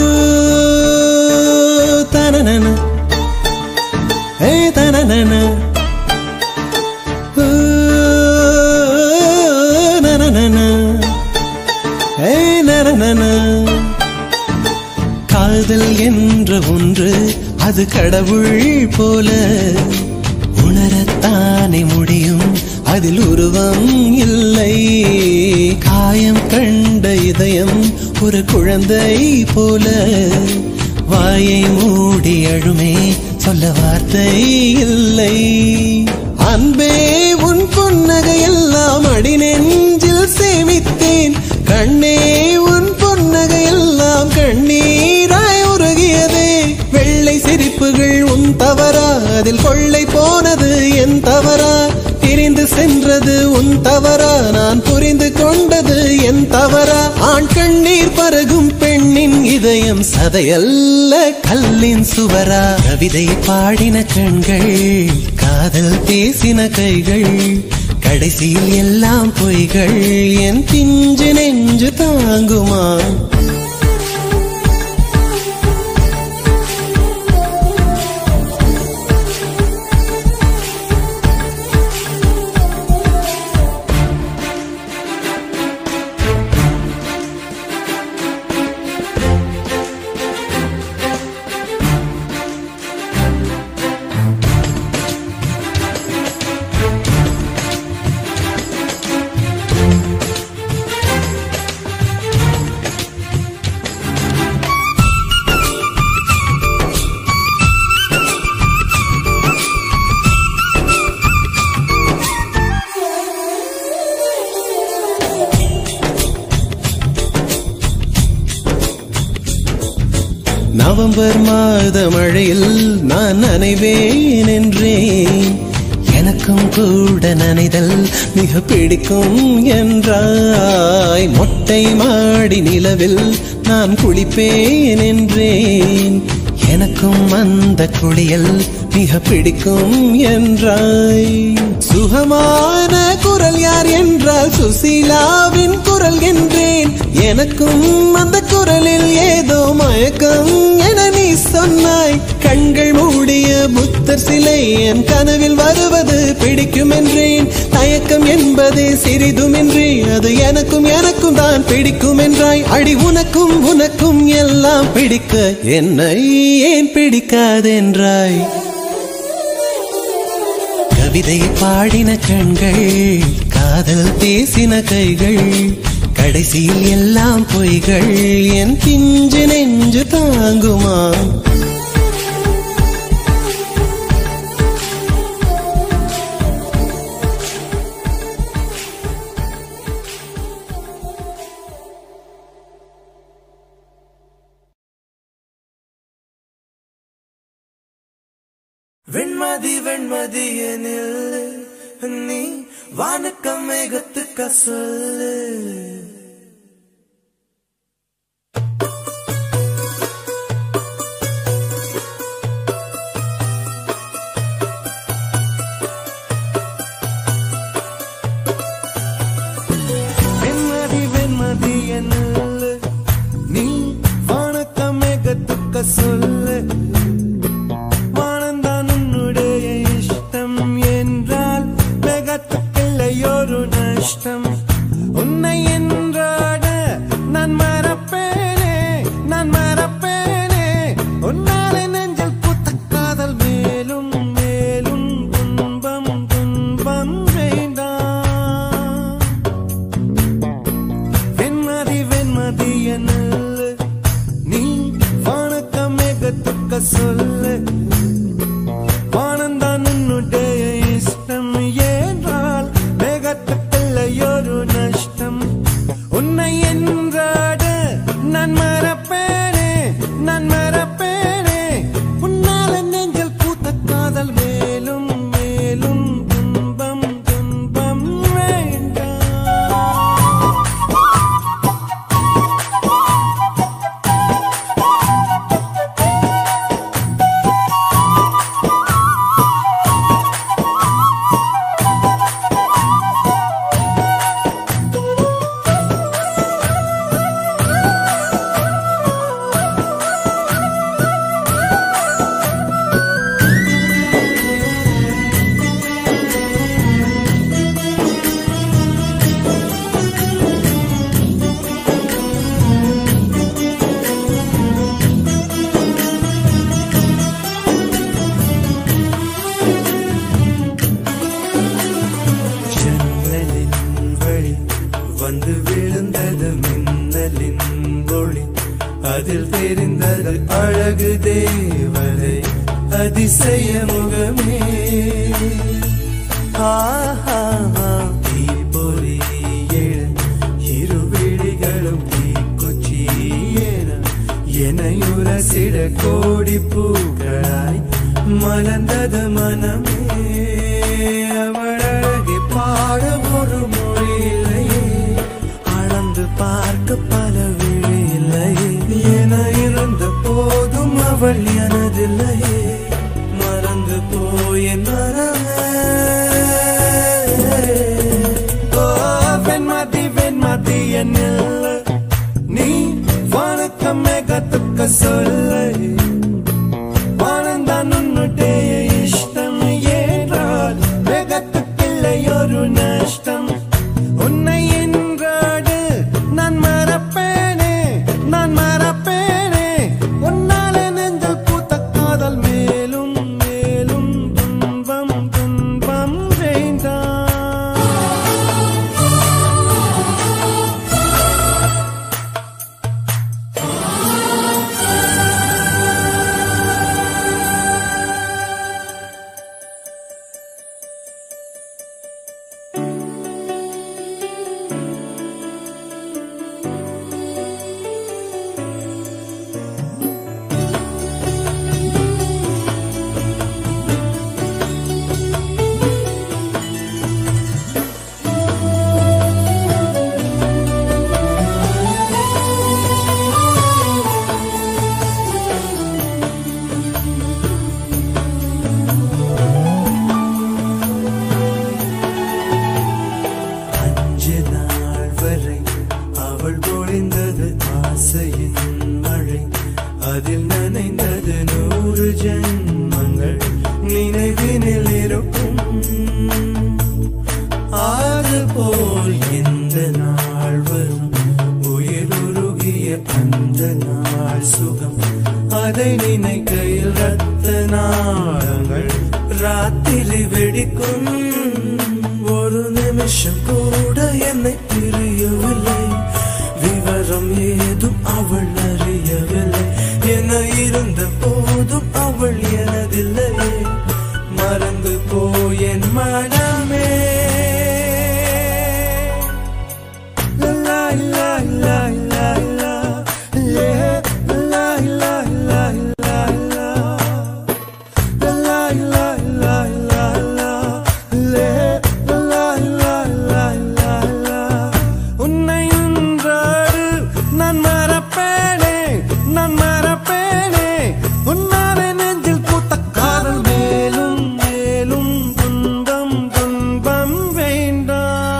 தனனன. ஏ தனனன. ஊ, நனனன. ஏ நனனன. காதல் என்ற ஒன்று அது கடவுள் போல உணரத்தானே முடியும் அதில் உருவம் இல்லை காயம் கண்ட இதயம் ஒரு குழந்தை போல வாயை மூடி அழுமே சொல்ல வார்த்தை இல்லை அன்பே உன் புன்னகை எல்லாம் அடி நெஞ்சில் சேமித்தேன் கண்ணே உன் புன்னகை எல்லாம் கண்ணீராய் உருகியதே வெள்ளை சிரிப்புகள் உன் தவறா அதில் கொள்ளை போனது என் தவறா பிரிந்து சென்றது உன் தவறா நான் புரிந்து கொண்டது என் தவறா ஆண் கண்ணீர் பருகும் பெண்ணின் இதயம் சதையல்ல கல்லின் சுவரா கவிதை பாடின கண்கள் காதல் பேசின கைகள் கடைசியில் எல்லாம் பொய்கள் என் பிஞ்சு நெஞ்சு தாங்குமா நவம்பர் மாத மழையில் நான் நனைவேன் என்றேன் எனக்கும் கூட நனைதல் மிக பிடிக்கும் என்றாய் மொட்டை மாடி நிலவில் நான் குளிப்பேன் என்றேன் எனக்கும் அந்த குளியல் மிக பிடிக்கும் என்றாய் சுகமான குரல் யார் என்றால் சுசீலாவின் குரல் என்றேன் எனக்கும் அந்த குரலில் ஏதோ மயக்கம் என நீ சொன்னாய் கண்கள் மூடிய புத்தர் சிலை என் கனவில் வருவது பிடிக்கும் என்றேன் தயக்கம் என்பது சிறிதுமின்றி அது எனக்கும் எனக்கும் தான் பிடிக்கும் என்றாய் அடி உனக்கும் உனக்கும் எல்லாம் பிடிக்க என்னை ஏன் பிடிக்காதென்றாய் கவிதை பாடின கண்கள் காதல் பேசின கைகள் கடைசியில் எல்லாம் பொய்கள் என் பிஞ்சு நெஞ்சு தாங்குமா வெண்மதி வெண்மதி எனில் நீ வானுக்கம் மேகத்துக்க சொல்லு வெண்மதி வெண்மதி எனில் நீ வானுக்கம் மேகத்துக்க சொல்லு வானந்தான் உன்னுடைய இஷ்டம் என்றால் மேகத்துக்கில்லையொரு நஷ்டம் உன்னை என்றாட நான் மறப்பேனே நான் மறப்பேனே உன்னாலே நெஞ்சில் புத்த காதல் மேலும் மேலும் துன்பம் துன்பம் வேண்டாம் வெண்மதி வெண்மதி என்னல் நீ வானக்க மேகத்துக்க சொல்லு வானந்தான் உன்னுடைய இஷ்டம் என்றால் மேகத்துக்கில்லையொரு நஷ்டம் உன்னை என்றாட நான் மறப்பேனே நான் மறப்பேனே உன்னால நெஞ்சல் பூத்த காதல் மேலும் மேலும் துன்பம் துன்பம் வேண்டாம் ஜன்னலின் வழி வந்து விழுந்தது மின்னலின் ஒளி அதில் தெரிந்தது அழகு தேவதை அதிசய முகமே ஆஹா தீப்பொறி எழ இரு விழிகளும் தீக்குச்சி என எனையுரசிட கோடி பூக்களாய் மலர்ந்தது மனமே அவள் அழகை பாட ஒரு மொழி இல்லையே அளந்து பார்க்க பல விழி இல்லையே என இருந்த போதும் அவள் எனதில்லையே மறந்து போய் மரமே ஓ வெண்மதி வெண்மதி என்னில் நீ வணக்கம் மேகத்துக்க சொல்லை வானந்தான் உன்னுடைய இஷ்டம் ஏற்றால் வேகத்துக்கில்லை ஒரு நஷ்டம் உன்னை என்றாடு நான் மறப்பேனே நான் மறப்பேனே உன்னால நெஞ்சல் பூத்த காதல் மேலும் மேலும் துன்பம் துன்பம் வேண்டாம் போல் எந்த நாள் வரும் உயிருருகிய அந்த நாள் சுகம் அதை நினைக்கையில் ரத்த நாளங்கள் ராத்திரி வெடிக்கும் ஒரு நிமிஷம் கூட என்னை பிரியவில்லை விவரம் ஏதும் அவள் அறியவில்லை என இருந்த போதும் அவள் எனதில்லையே மறந்து போய் என் மனமே லா, லா, லா, லா, லா, லே, லா, லா, லா, லா, லா. லா, லா, லா, லா, லா, லே, லா, லா, லா, லா, லா. உன்னை இன்றோடு நான் மறப்பேனே நான் மறப்பேனே உன்னாலே நெஞ்சில் பூத்த காதல் மேலும் மேலும் துன்பம் துன்பம் வேண்டாம்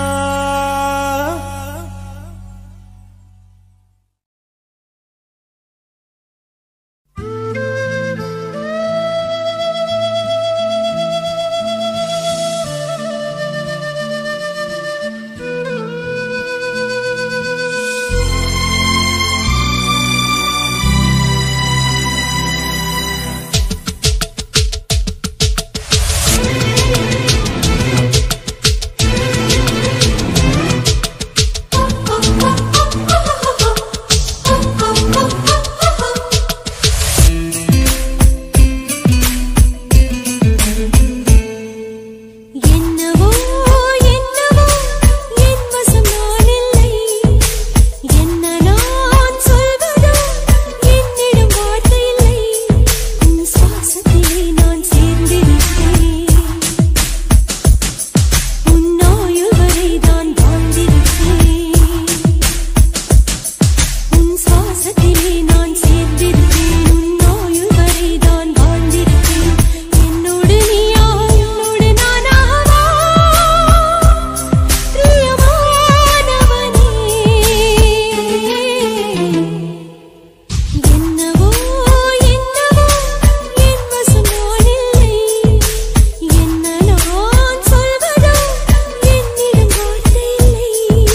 என்னவோ என்னவோ என் வசம் நான் இல்லை என்ன நான் சொல்வதோ என்னிடம் வார்த்தை இல்லை உன் சுவாசத்திலே நான் சேர்ந்திருக்கிறேன் உன் ஆயுள் வரை நான் வாழ்ந்திருக்கிறேன் உன் சுவாசத்திலே நான் சேர்ந்திருக்கிறேன் உன் ஆயுள் வரை நான் வாழ்ந்திருக்கிறேன் என்னோடு நீயா என்னோடு நானாவா பிரியமானவனே என்னவோ என்னவோ என் வசம் நான் இல்லை என்ன நான் சொல்வதோ என்னிடம் வார்த்தை இல்லை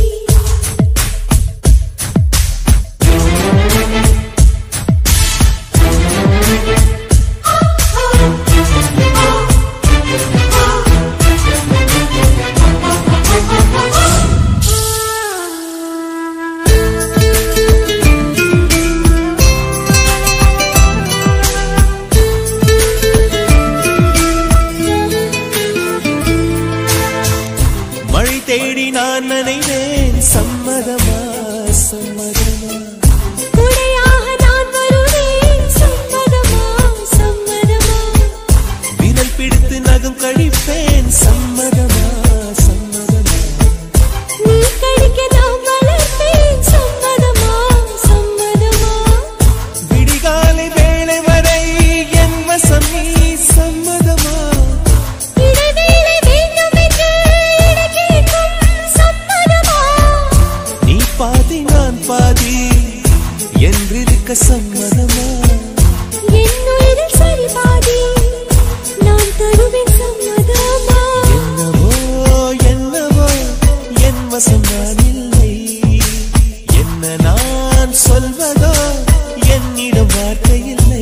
மழை தேடி நான் நினைவேன் சம்மதமா சம்மதமா குடையாக நான் வருவேன் சம்மதமா சம்மதமா விரல் பிடித்து நகம் கழிப்பேன் சம்மதமா சம்மதமா நீ கடிக்க நான் வளர்ப்பேன் சம்மதமா சம்மதமா விடிகாலை வேளை வரை என் வசம் நீ சம்மதமா இடைவேளை வேண்டும் என்று இடக்கேட்கும் சம்மதமா நீ பாதி நான் பாதி என்றிருக்க சம்மதமா என் உயிரில் சரி பாதி நான் தருவேன் சம்மதமா என்னவோ என்னவோ என் வசம் நான் இல்லை என்ன நான் சொல்வதோ என்னிடம் வார்த்தை இல்லை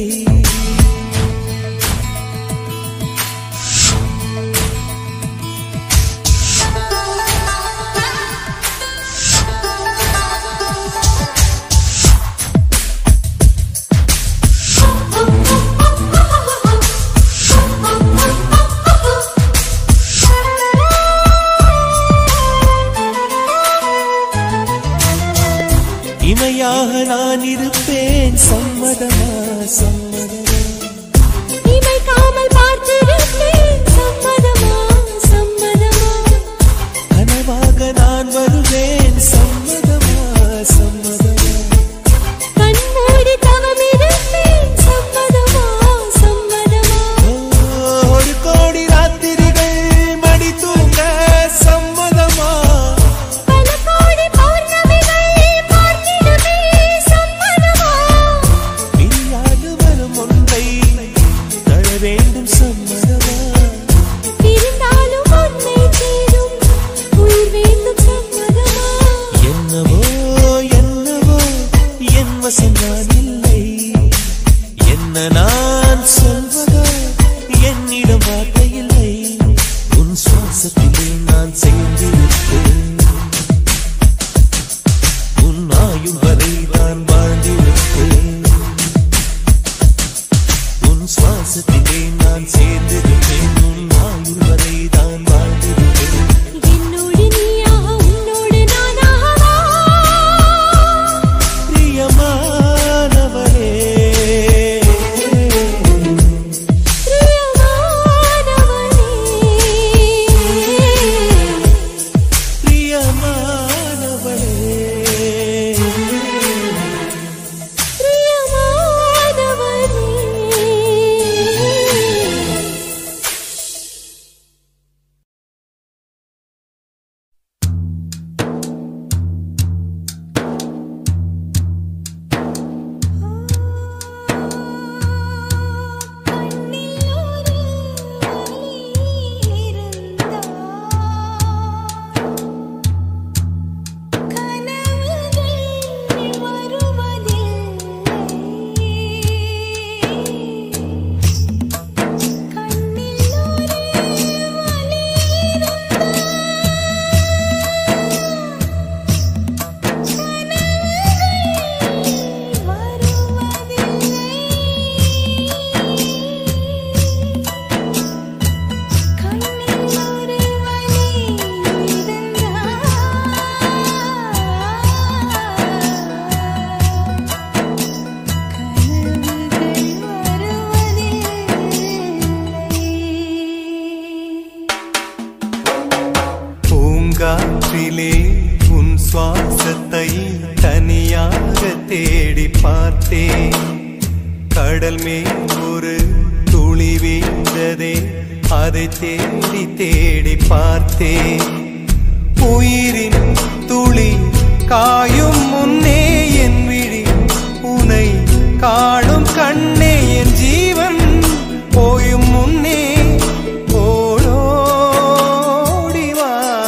இமையாக நான் இருப்பேன் சம்மதமா சம்மதமா இமைக்காமல் பார்த்திருப்பேன் சம்மதமா சம்மதமா கனவாக நான் வருவேன் சம்மதமா சம்மதமா கண்மூடி தவம் இருப்பேன் சம்மதமா சம்மதமா ஒரு கோடி ராத்திரிகள் மடி தூங்க சம்மதமா பல கோடி பௌர்ணமிகள் பார்த்திடுமே சம்மதமா பிரியாது வரும் ஒன்றை தர வேண்டும் சம்மதமா பிரிந்தாலும் உன்னை தேடும் உயிர் வேண்டும் காற்றிலே உன் சுவாசத்தை தனியாக தேடி பார்த்தேன் கடல் மேல் ஒரு துளி வீழ்ந்ததே அதை தேடி தேடி பார்த்தேன் உயிரின் துளி காயும் முன்னே என் விழி உனை காணும் கண்ணே என் ஜீவன் போயும் முன்னே ஓடோடி வா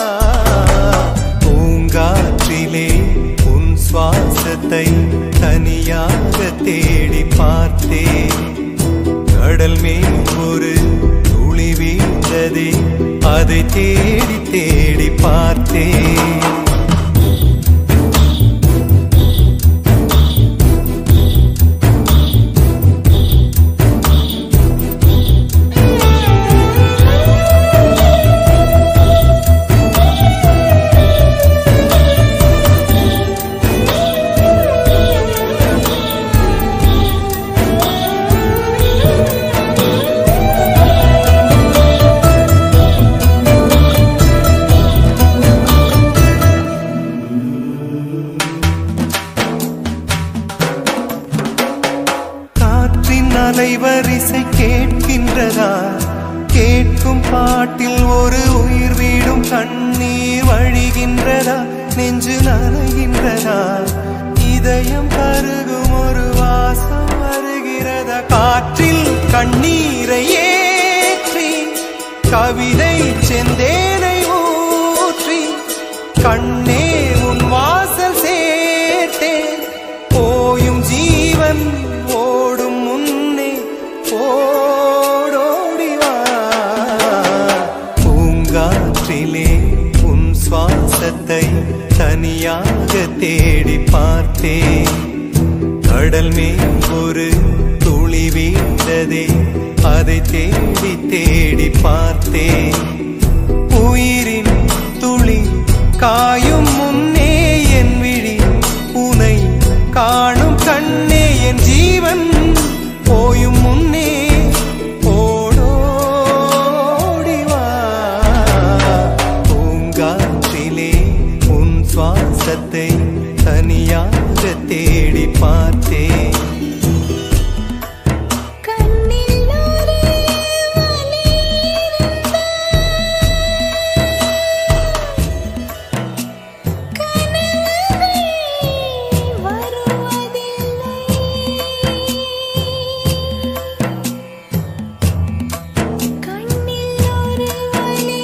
பூங்காற்றிலே உன் சுவாசத்தை தனியாக தேடி பார்த்தேன் கடல் மேல் ஒரு துளி வீழ்ந்ததே அதை தேடி தேடி பார்த்தேன் காற்றின் அலைவரிசை கேட்கின்றதா கேட்கும் பாட்டில் ஒரு உயிர் வீடும் கண்ணீர் வழிகின்றதா நெஞ்சு நனைகின்றதா இதயம் கருகும் ஒரு வாசம் வருகிறதா காற்றில் கண்ணீரை ஏற்றி கவிதை செந்தேனை ஊற்றி கண்ணே உன் வாசல் சேர்த்தேன் போயும் ஜீவன் ஓடும் முன்னே ஓடோடி வா பூங்காற்றிலே உன் சுவாசத்தை தனியாக தேடி பார்த்தேன் கடல் மேல் ஒரு துளி வீழ்ந்ததே அதை தேடி தேடி பார்த்தேன் உயிரின் துளி காயும் முன்னே என் விழி உனை காணும் கண்ணே என் ஜீவன் போயும் முன்னே ஓடோடி வா பூங்காற்றிலே உன் சுவாசத்தை தனியாக தேடி பார்த்தேன் கண்ணில் ஒரு வலி கனவுகள் வருவதில்லை கண்ணில் ஒரு வலி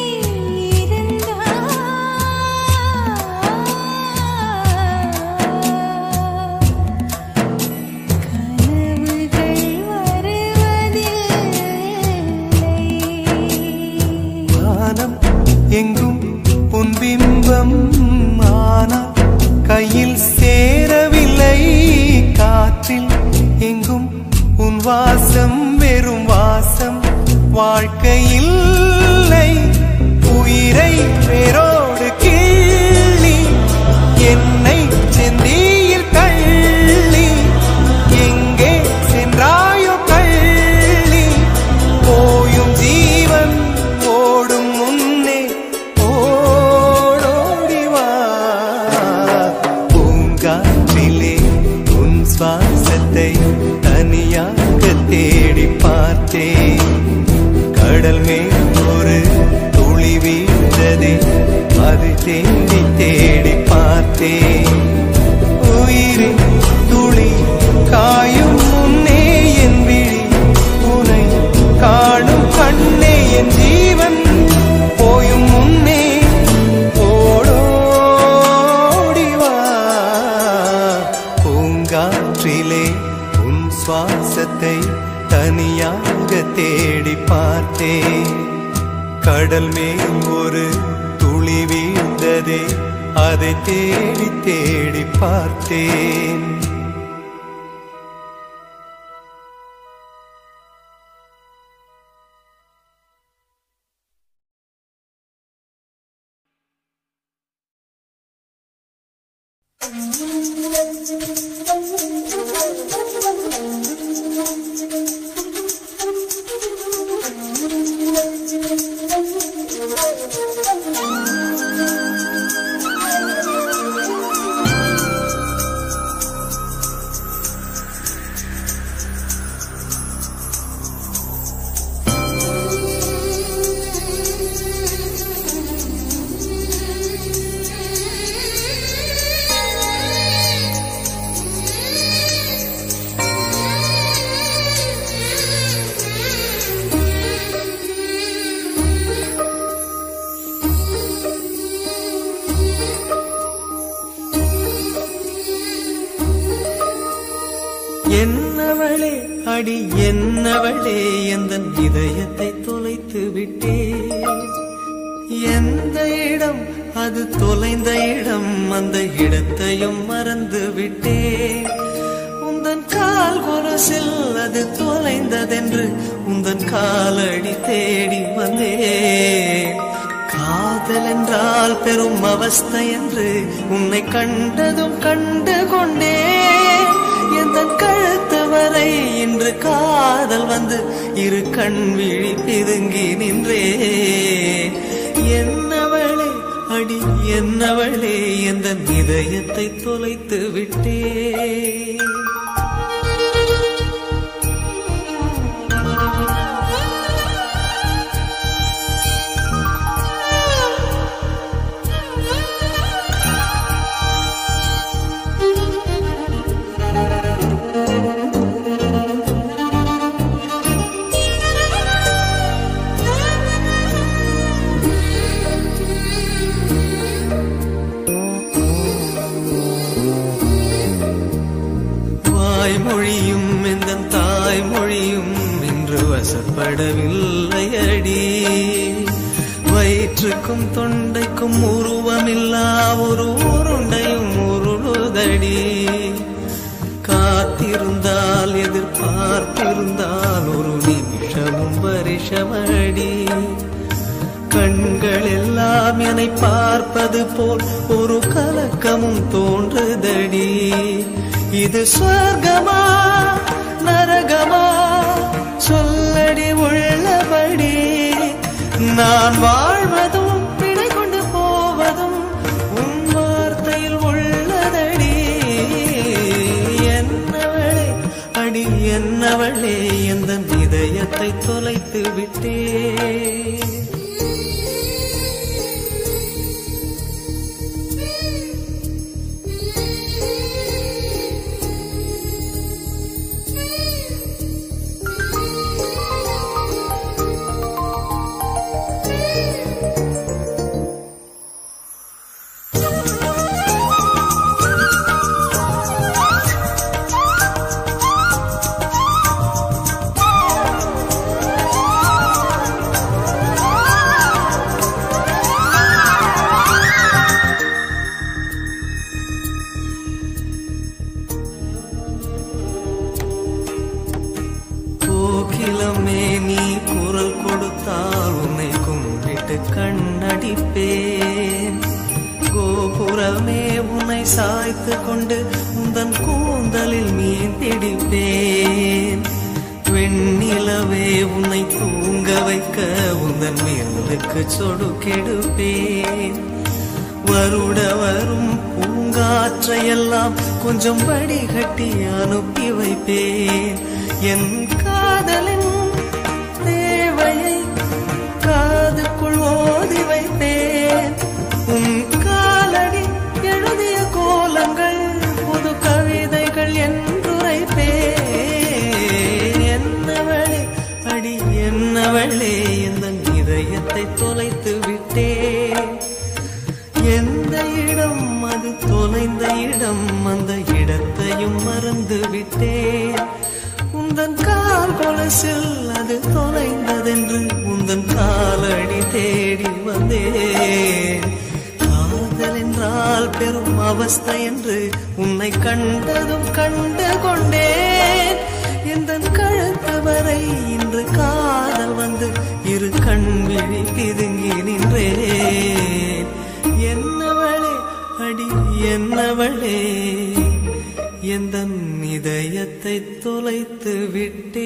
இருந்தால் கனவுகள் வருவதில்லை வானம் எங்கும் உன் பிம்பம் ஆனால் கையில் சேரவில்லை காற்றில் எங்கும் உன் வாசம் வெறும் வாசம் வாழ்க்கையில் உயிரை வேரோடு கிள்ளி என்னை செந்தியில் தள்ளி எங்கே சென்றாயோ கள்ளி போயும் ஜீவன் ஓடும் முன்னே ஓடோடி வா பூங்காற்றிலே உன் சுவாசத்தை தனியாக தேடி பார்த்தேன் கடல் மேல் ஒரு துளி வீழ்ந்ததே அது தேடி தேடி பார்த்தேன் உயிரின் துளி காயும் முன்னே என் விழி உனை காணும் கண்ணே என் ஜீவன் போயும் முன்னே ஓடோடி வா பூங்காற்றிலே உன் சுவாசத்தை தனியாக தேடி பார்த்தேன் கடல் மேல் ஒரு துளி வீழ்ந்ததே அதை தேடி தேடி பார்த்தேன் Thank you. என்னவளே அடி என்னவளே எந்த இதயத்தை தொலைத்து விட்டே எந்த இடம் அது தொலைந்த இடம் அந்த இடத்தையும் மறந்து விட்டே உந்தன் கால் கொலசில் அது தொலைந்ததென்று உந்தன் காலடி தேடி வந்தேன் காதல் என்றால் பெரும் அவஸ்தை என்று உன்னை கண்டதும் கண்டு கொண்டேன் எந்த கழுத்து வரை இன்று காதல் வந்து இரு கண் விழி பிதுங்கி நின்றே என்னவளே அடி என்னவளே எந்த இதயத்தை தொலைத்து விட்டே வாய்மொழியும் எந்த தாய்மொழியும் இன்று வசப்படவில்லை அடி வயிற்றுக்கும் தொண்டைக்கும் உருவமில்லா ஒரு உருண்டையும் உருளுதடி காத்திருந்தால் எதிர்பார்த்திருந்தால் ஒரு நிமிஷமும் வருஷமடி கண்கள் எல்லாம் என்னை பார்ப்பது போல் ஒரு கலக்கமும் தோன்றுதடி இது சொர்க்கமா நரகமா சொல்லடி உள்ளபடி நான் வாழ்வதும் பிழை கொண்டு போவதும் உன் வார்த்தையில் உள்ளதடி என்னவளே அடி என்னவளே எந்த இதயத்தை தொலைத்து விட்டே கோகிலமே நீ குரல் கொடுத்தால் உன்னை கும்பிட்டு கண்ணடிப்பேன் கோபுரமே உன்னை சாய்த்து கொண்டு உந்தன் கூந்தலில் மீன் பிடிப்பேன் வெண்ணிலவே உன்னை தூங்க வைக்க உந்தன் மேலுக்கு சொடுக்கெடுப்பேன் வருட வரும் பூங்காற்றையெல்லாம் கொஞ்சம் வடிகட்டி அனுப்பி வைப்பேன் என் காதலின் தேவையை காதுக்குள் ஓதி வைப்பேன் உன் காலடி எழுதிய கோலங்கள் புது கவிதைகள் என்றுரைப்பேன் என்னவளே அடி என்னவளே எந்த இதயத்தை தொலைத்து விட்டேன் எந்த இடம் அது தொலைந்த இடம் அந்த இடத்தையும் மறந்து விட்டேன் உந்தன் கால் கொலசில் அது தொலைந்ததென்று உந்தன் காலடி தேடி வந்தேன் காதல் என்றால் பெரும் அவஸ்தை என்று உன்னை கண்டதும் கண்டு கொண்டேன் எந்த கழுத்து வரை இன்று காதல் வந்து இரு கண் விழி பிதுங்கி நின்றேன் என்னவளே அடி என்னவளே எந்த இதயத்தை தொலைத்து விட்டே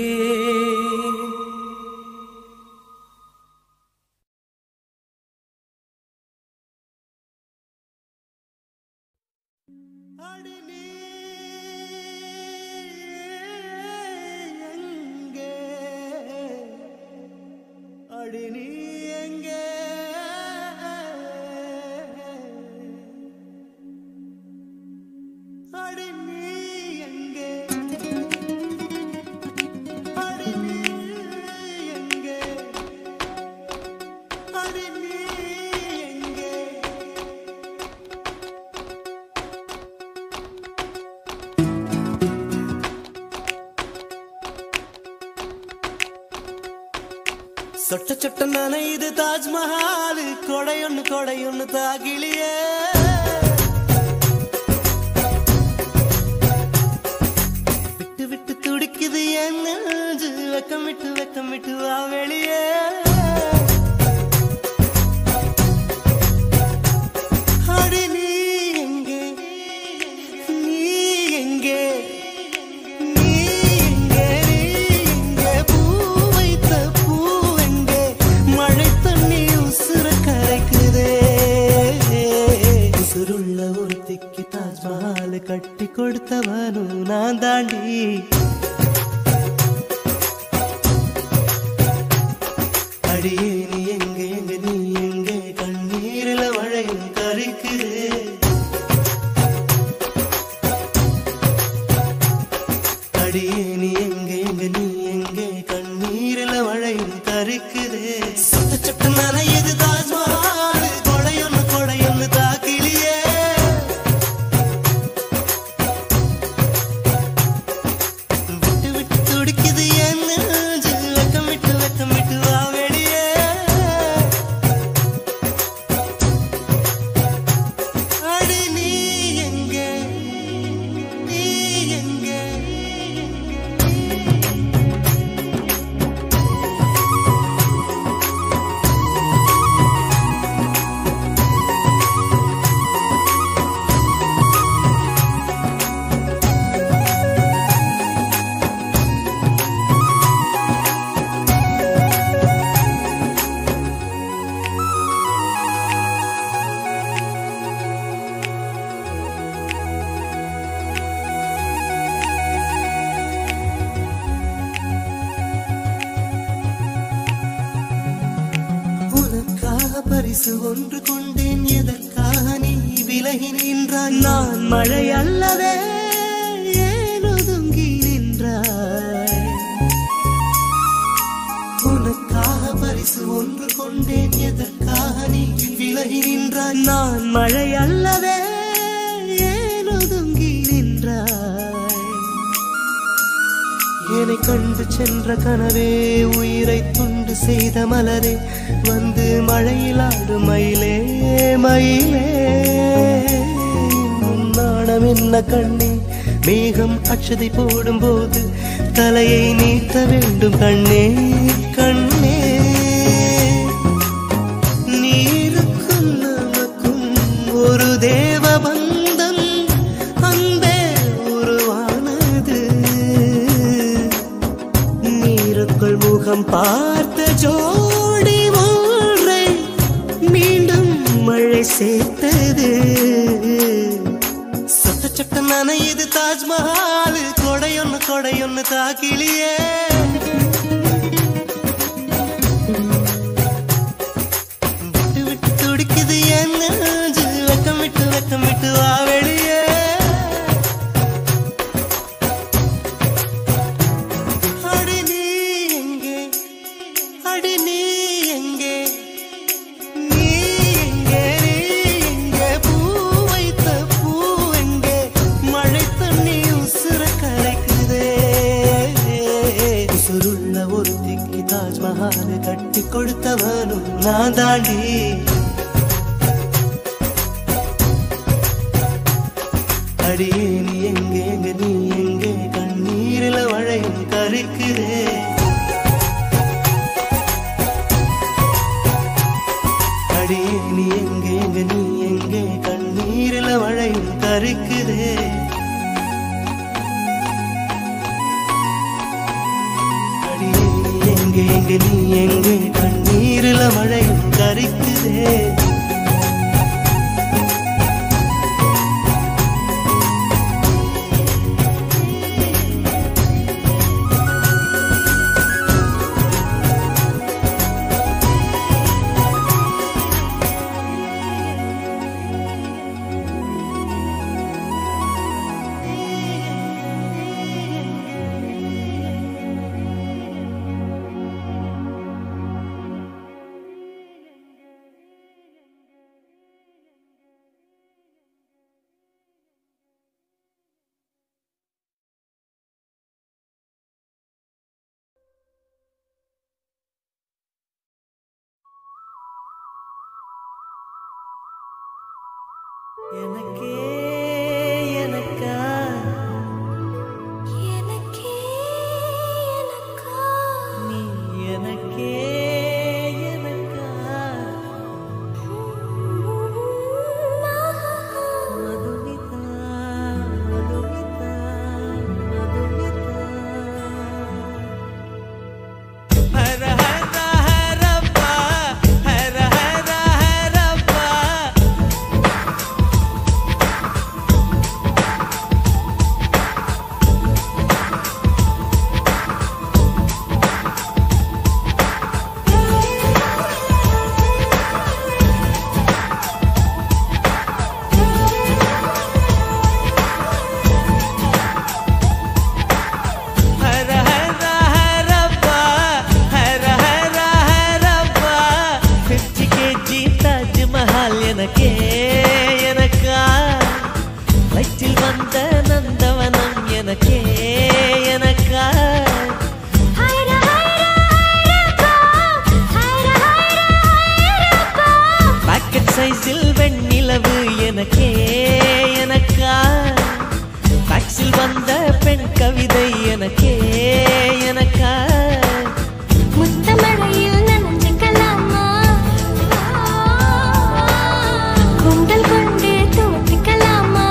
அடி நீ எங்கே அடி நீ எங்கே அடி நீ எங்கே அடி நீ எங்கே சொட்ட சொட்ட நனையுது தாஜ்மஹால் கொடையொன்னு கொடையொன்னு தாகிலியே விட்டு விட்டு துடிக்குது என் நெஞ்சு வெக்கமிட்டு வெக்கமிட்டு வா வெளியே அடி நீ எங்கே நீ எங்கே நீ எங்கே நீ எங்கே பூ வைத்த பூ எங்கே மழை தண்ணி உசுர கரைக்குதே உசுருள்ள ஒருத்திக்கு தாஜ்மஹால் கட்டி கொடுத்தவனும் நான் தாண்டி அடியே நீ எங்க எங்க நீ எங்க கண்ணீரில மழையும் கரைக்குதே அடியே நீ எங்க எங்க நீ எங்க கண்ணீரில மழையும் கரைக்குதே சொட்ட சொட்ட நனையுது தாஜ்மஹால் கொடையொன்னு கொடையொன்னு தாக்கிலியே விட்டு விட்டு துடிக்குது என் நெஞ்சு வெக்கமிட்டு வெக்கமிட்டு வா வெளியே அடி நீ எங்கே நீ எங்கே உனக்காக பரிசு ஒன்று கொண்டேன் எதற்காக நீ விலகி நின்றாய் நான் மழை அல்லவே ஏன் ஒதுங்கி நின்றாய் உனக்காக பரிசு ஒன்று கொண்டேன் எதற்காக நீ விலகி நின்றாய் நான் மழை அல்லவே ஏன் ஒதுங்கி நின்றாய் என்னை கண்டு சென்ற கனவே உயிரை துண்டு செய்த மலரே வந்து மழையில் ஆடு மயிலே மயிலே இன்னும் நாணம் என்ன கண்ணே மேகம் அச்சதை போடும்போது தலையை நீட்ட வேண்டும் கண்ணே கண்ணே நீருக்கும் நமக்கும் ஒரு தேவ பந்தம் அன்பே உருவானது நீருக்குள் முகம் பார்த்த ஜோடி ஒன்றை மீண்டும் மழை சேர்த்தது சொட்ட சொட்ட நனையுது தாஜ்மஹால் கொடையொன்னு கொடையொன்னு தாக்கிலியே விட்டு விட்டு துடிக்குது என் நெஞ்சு வெக்கமிட்டு வெக்கமிட்டு வா வெளியே அடி நீ எங்கே அடி நீ எங்கே நீ எங்கே நீ எங்கே பூ வைத்த பூ எங்கே மழை தண்ணி உசுர கரைக்குதே உசுருள்ள ஒருத்திக்கு தாஜ்மஹால் கட்டி கொடுத்தவனும் நான் தாண்டி அடியே நீ எங்கே எங்க நீ எங்கே கண்ணீரில மழையும் கரைக்குதே அடியே நீ எங்கே எங்க நீ எங்கே கண்ணீரில மழையும் கரைக்குதே அடியே நீ எங்கே எங்க நீ எங்கே கண்ணீரில மழையும் கரைக்குதே எனக்கே எனக்கா எனக்கே எனக்கா நீ எனக்கே எனக்கா மதுமிதா மதுமிதா மதுமிதா ஹர ஹர ஹரப்பா ஹர ஹர ஹரப்பா ஹர ஹர ஹரப்பா ஹர ஹர ஹரப்பா ஃபிஃப்டி கேஜி தாஜ்மஹால் எனக்கே எனக்கா வயிற்றில் வந்த நந்தவனம் எனக்கே எனக்கா ஹைர ஹைர ஹைரப்பா ஹைர ஹைர ஹைரப்பா பாக்கெட் சைஸில் வெண்ணிலவு எனக்கே எனக்கா டாக்ஸில் வந்த பெண் கவிதை எனக்கே எனக்கா முத்தமழையில் நனைஞ்சுக்கலாமா குண்டல் கொண்டு தோட்டிக்கலாமா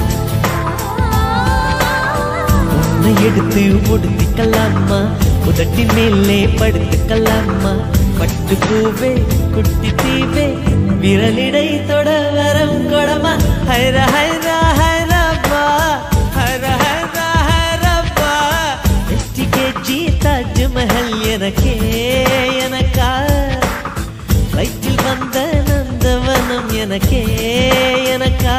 உன்னை எடுத்து முடித்துக்கலாமா உதட்டின் மேலே படுத்துக்கலாமா பட்டு பூவே குட்டி தீவே விரலிடை தொட வரம் கொடமா ஹைர ஹைர ஹைரப்பா ஹர ஹர ஹரப்பா வெற்றி கேஜி தாஜ்மஹல் எனக்கே எனக்கா வயிற்றில் வந்த நந்தவனம் எனக்கே எனக்கா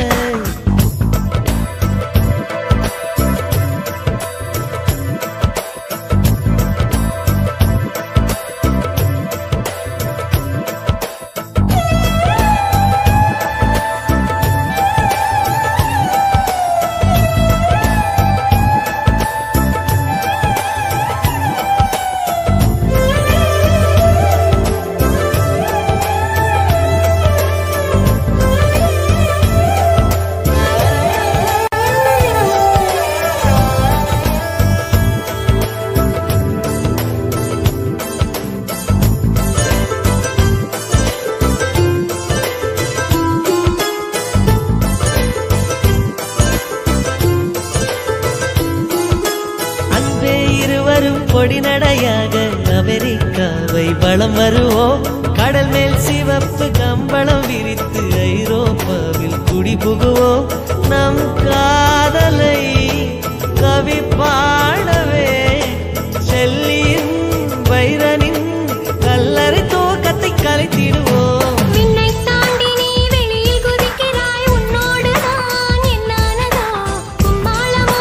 அன்பே இருவரும் பொடி நடையாக அமெரிக்காவை வளம் வருவோம் கடல் மேல் சிவப்பு கம்பளம் விரித்து ஐரோப்பாவில் குடிபுகுவோம் நம் காதலை கவி பாடவே செல்லியின் வைரனின் கல்லறை தூக்கத்தை கலைத்திடுவோம் விண்ணை தாண்டி நீ வெளியில் குதிக்கிறாய் உன்னோடு நான் என்னானதோ கும்மாளமோ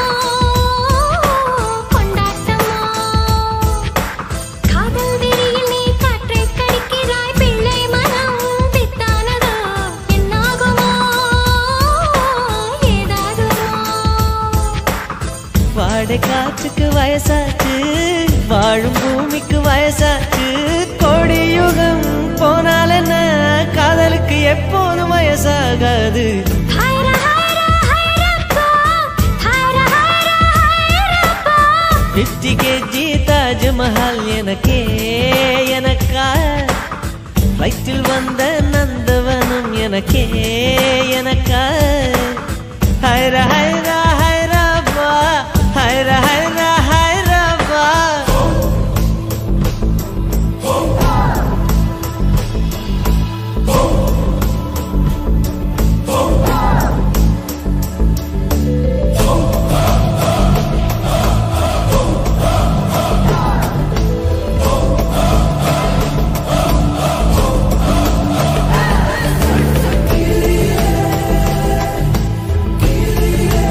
கொண்டாட்டமோ காதல் வெறியில் நீ காற்றை கடிக்கிறாய் பிள்ளை மனம் பித்தானதோ என்னாகுமோ ஏதாகுமோ வாடை காற்றுக்கு வயசாச்சு வாழும் பூமிக்கு வயசாச்சு கோடி யுகம் போனால் என்ன காதலுக்கு எப்போதும் வயசாகாது ஹைர ஹைர ஹைரப்பா ஹைர ஹைர ஹைரப்பா பிப்டி கேஜி தாஜ்மஹால் எனக்கே எனக்கா வயிற்றில் வந்த நந்தவனம் எனக்கே எனக்கா ஹைர ஹைர ஹைரப்பா ஹைர ஹைர ஹைரப்பா ஹைர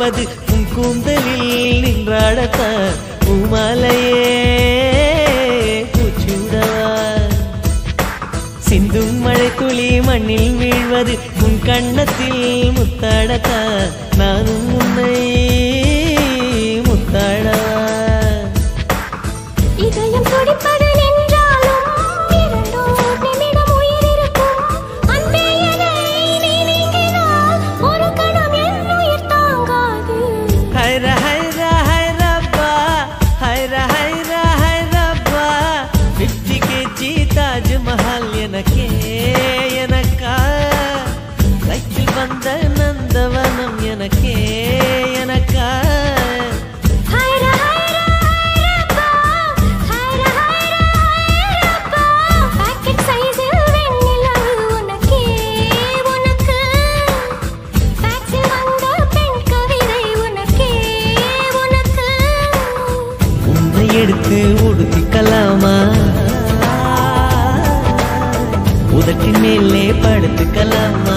கொடுப்பது உன் கூந்தலில் நின்றாடத்தான் பூமாலையே பூச்சூடவா சிந்தும் மழை துளி மண்ணில் வீழ்வது உன் கண்ணத்தில் முத்தாடத்தா நானும் உன்னை முத்தாடவா இதயம் துடிப்பது நின்றாலும் இரண்டோர் நிமிடம் உயிர் இருக்கும் அன்பே என்னை நீ நீங்கினால் ஒரு கணம் என் உயிர் தாங்காது ஹைர ஹைர ஹைரப்பா ஹைர ஹைர ஹைரப்பா பிப்டி கேஜி தாஜ்மஹால் எனக்கே எனக்கா கையில் வந்த நந்தவனம் எனக்கே எனக்கா ஹைர ஹைர ஹைரப்பா ஹைர ஹைர ஹைரப்பா பாக்கெட் சைஸில் வெண்ணிலவு உனக்கே உனக்கு டாக்ஸில் வந்த பெண் கவிதை உனக்கே உனக்கு உன்னை எடுத்து உடுத்திக்கலாமா உதட்டின் மேலே படுத்துக்கலாமா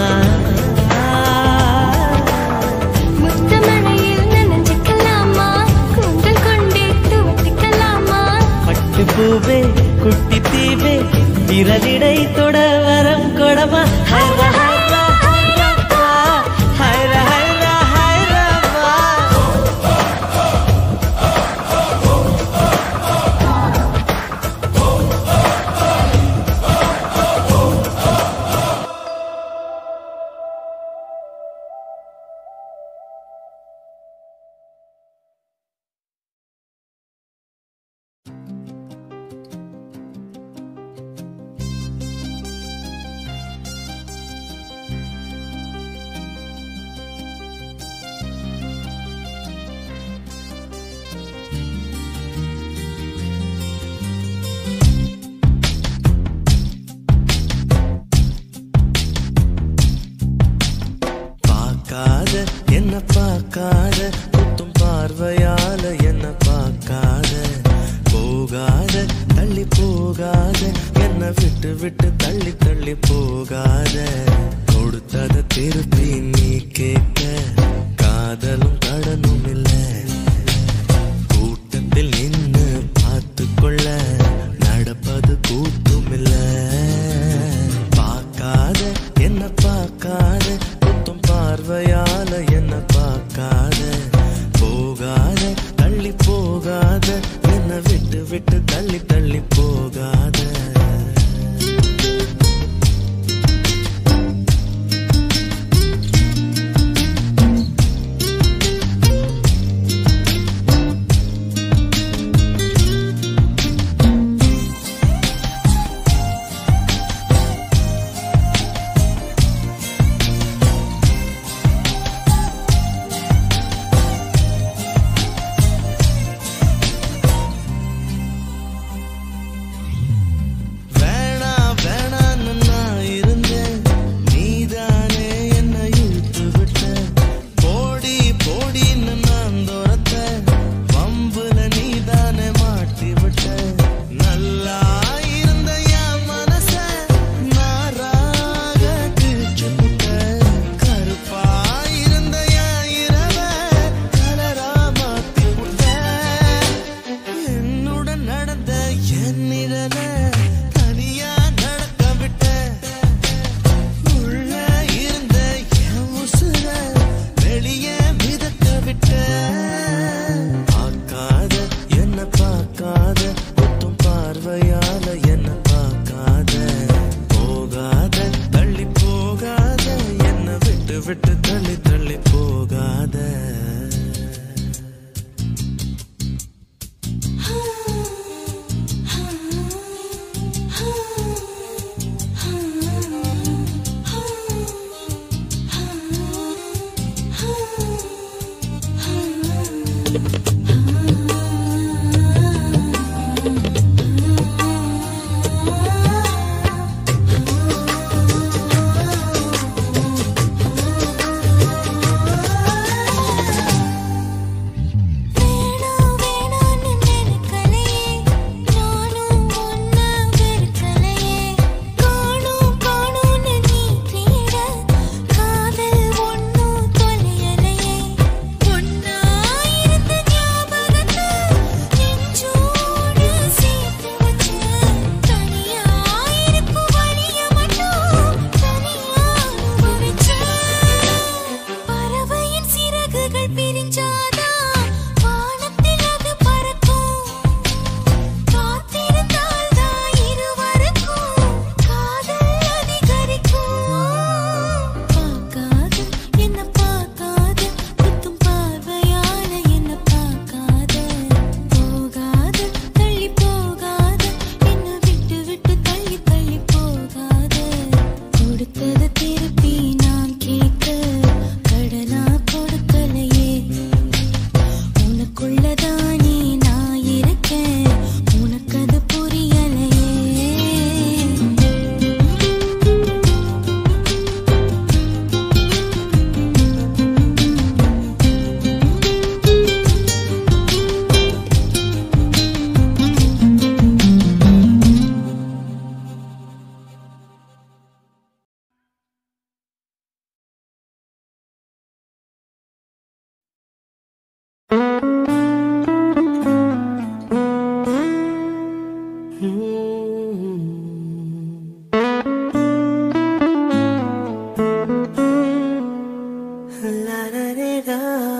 முத்தமழையில் நனைஞ்சுக்கலாமா கூந்தல் கொண்டே துவட்டிக்கலாமா பட்டு பூவே குட்டி தீவே விரலிடை தொட வரம் கொடமா ஹைர ஹைர ஹைரப்பா ஹைர ஹைர ஹைரப்பா பார்க்காத என்ன பார்க்காத குத்தும் பார்வையால என்ன பார்க்காத போகாத தள்ளி போகாத என்ன விட்டு விட்டு தள்ளி தள்ளி போகாத கொடுத்தத திருப்பி நீ கேட்க காதலும் கடனும் இல்ல கூட்டத்தில் நின்னு பார்த்து கொள்ள நடப்பது கூத்தும் இல்ல பார்க்காத என்ன பார்க்காத குத்தும் பார்வையால என்ன பார்க்காத போகாத தள்ளி போகாத என்ன விட்டு விட்டு தள்ளி தள்ளி போகாத வேணா வேணான்னு நான் இருந்தேன் நீதானே என்ன இழுத்து விட்ட போடி போடின்னு நான் துரத்த வம்புல நீதானே மாட்டி விட்ட நல்லா இருந்த என் மனச நாராக கிழிச்சு விட்ட கருப்பா இருந்த என் இரவ கலரா மாத்தி விட்ட என்னுடன் நடந்த என் நிழல தனியா நடக்க விட்ட உள்ள இருந்த என் உசுர வெளியே மிதக்க விட்ட பார்க்காத என்ன பார்க்காத குத்தும் பார்வையால என்ன பார்க்காத போகாத தள்ளி போகாத என்ன விட்டு விட்டு தள்ளி தள்ளி போகாத ஆ La la la la.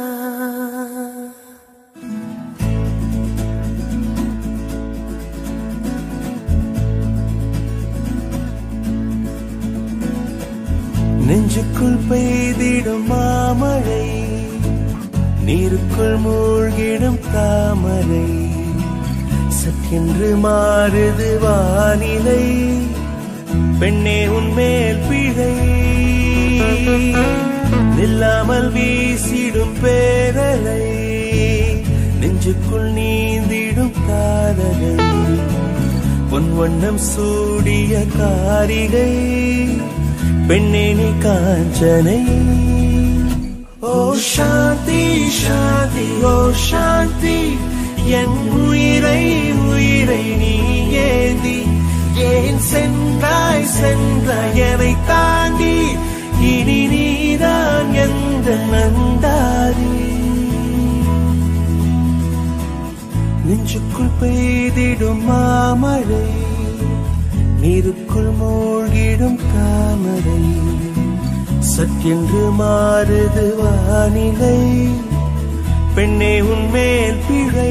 நெஞ்சுக்குள் பெய்திடும் மாமழை நீருக்குள் மூழ்கிடும் தாமரை சற்றென்று மாறுது வானிலை பெண்ணே உன்மேல் பிழை நில்லாமல் வீசிடும் பேரலை நெஞ்சுக்குள் நீந்திடும் காதலை பொன் வண்ணம் சூடிய காரிகை பெண்ணே நீ காஞ்சனை ஓ சாந்தி சாந்தி ஓ சாந்தி என் உயிரை உயிரை நீ ஏந்தி ஏன் சென்றாய் சென்றாய் எனை தாண்டி இனி நீதான் எந்த நந்தாரி நெஞ்சுக்குள் பெய்திடும் மாமழை நீருக்குள் மூழ்கிடும் தாமரை சற்றென்று மாறுது வானிலை பெண்ணே உன்மேல் பிழை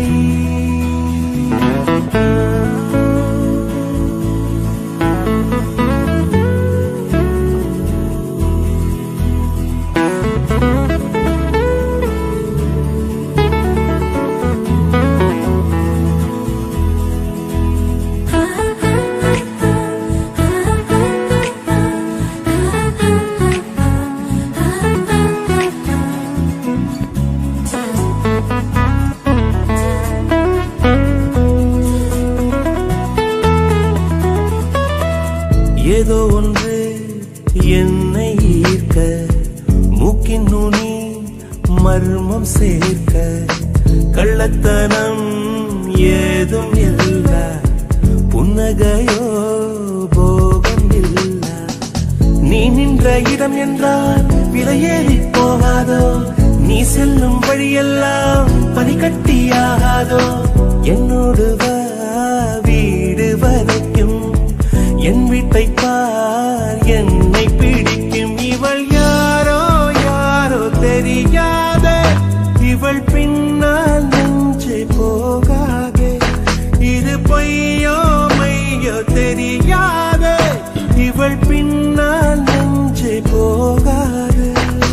ஏதோ ஒன்று என்னை ஈர்க்க மூக்கின் நுனி மர்மம் சேர்க்க கள்ளத்தனம் ஏதும் இல்ல புன்னகையோ போகம் இல்ல நீ நின்ற இடம் என்றால் விலையேறி போகாதோ நீ செல்லும் வழியெல்லாம் பனிக்கட்டியாகாதோ என்னோடு வா வீடு வரைக்கும் என் வீட்டை பார் என்னை பிடிக்கும் இவள் யாரோ யாரோ தெரியாத இவள் பின்னால் நெஞ்சை போகாதே இது பொய்யோ மையோ தெரியாத இவள் பின்னால் நெஞ்சை போகாது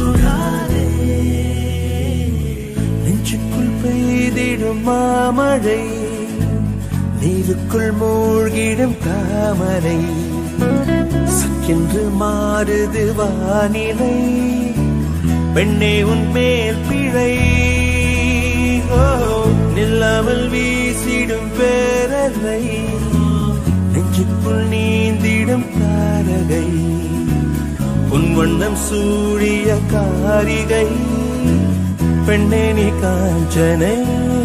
நெஞ்சுக்குள் பெய்திடும் மாமழை நீருக்குள் மூழ்கிடும் தாமரை சக்கென்று மாறுது வானிலை பெண்ணே உன் மேல் பிழை ஓ, நில்லாமல் வீசிடும் பேரலை நெஞ்சுக்குள் நீந்திடும் தாரகை உன் வண்ணம் சூழிய காரிகை பெண்ணே நீ காஞ்சனை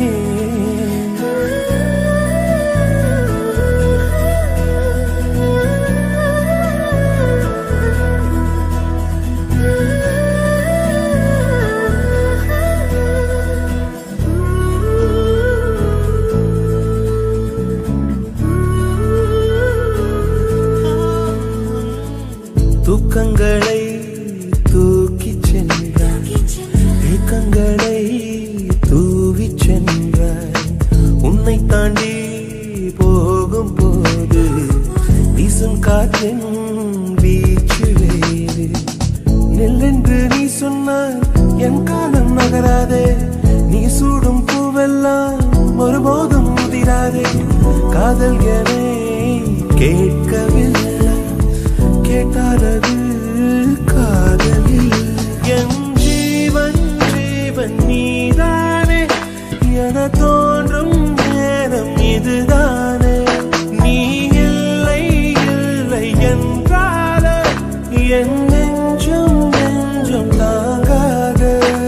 தூக்கங்களை தூக்கிச் சென்றாய் ஏக்கங்களை தூவிச் சென்றாய் உன்னை தாண்டி போகும் போது வீசும் காற்றின் வீச்சு வேறு நெல்லென்று நீ சொன்னாய் என் காலம் நகராதே நீ சூடும் பூவெல்லாம் ஒருபோதும் முதிராதே காதல் என கேட்கவில்லை கேட்டாரது காதலில் என் ஜீவன் ஜீவன் நீதானே என தோன்றும் நேரம் இதுதானே நீ இல்லை இல்லை என்றால என் நெஞ்சம் நெஞ்சம் தாங்காத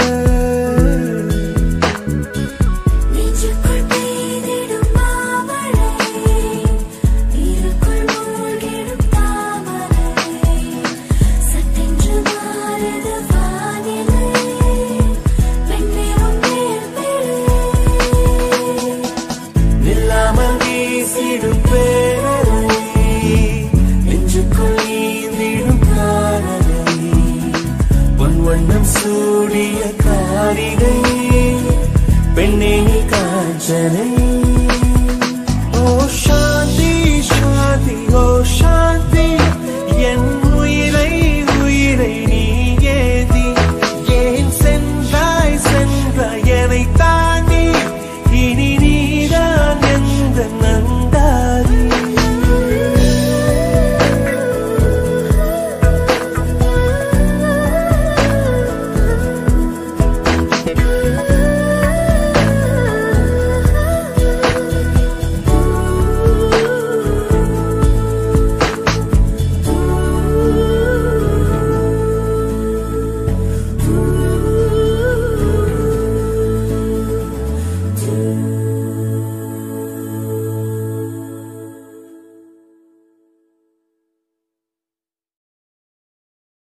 நெஞ்சுக்குள் பெய்திடும் மாமழை நீருக்குள் மூழ்கிடும் தாமரை சட்டென்று மாறுது வானிலை பெண்ணே உன் மேல் பிழை நில்லாமல் வீசிடும் பேரலை நெஞ்சுக்குள் நீந்திடும் காதலை வண்ணம் சூடிய காரிகை பெண்ணே நீ காஞ்சனை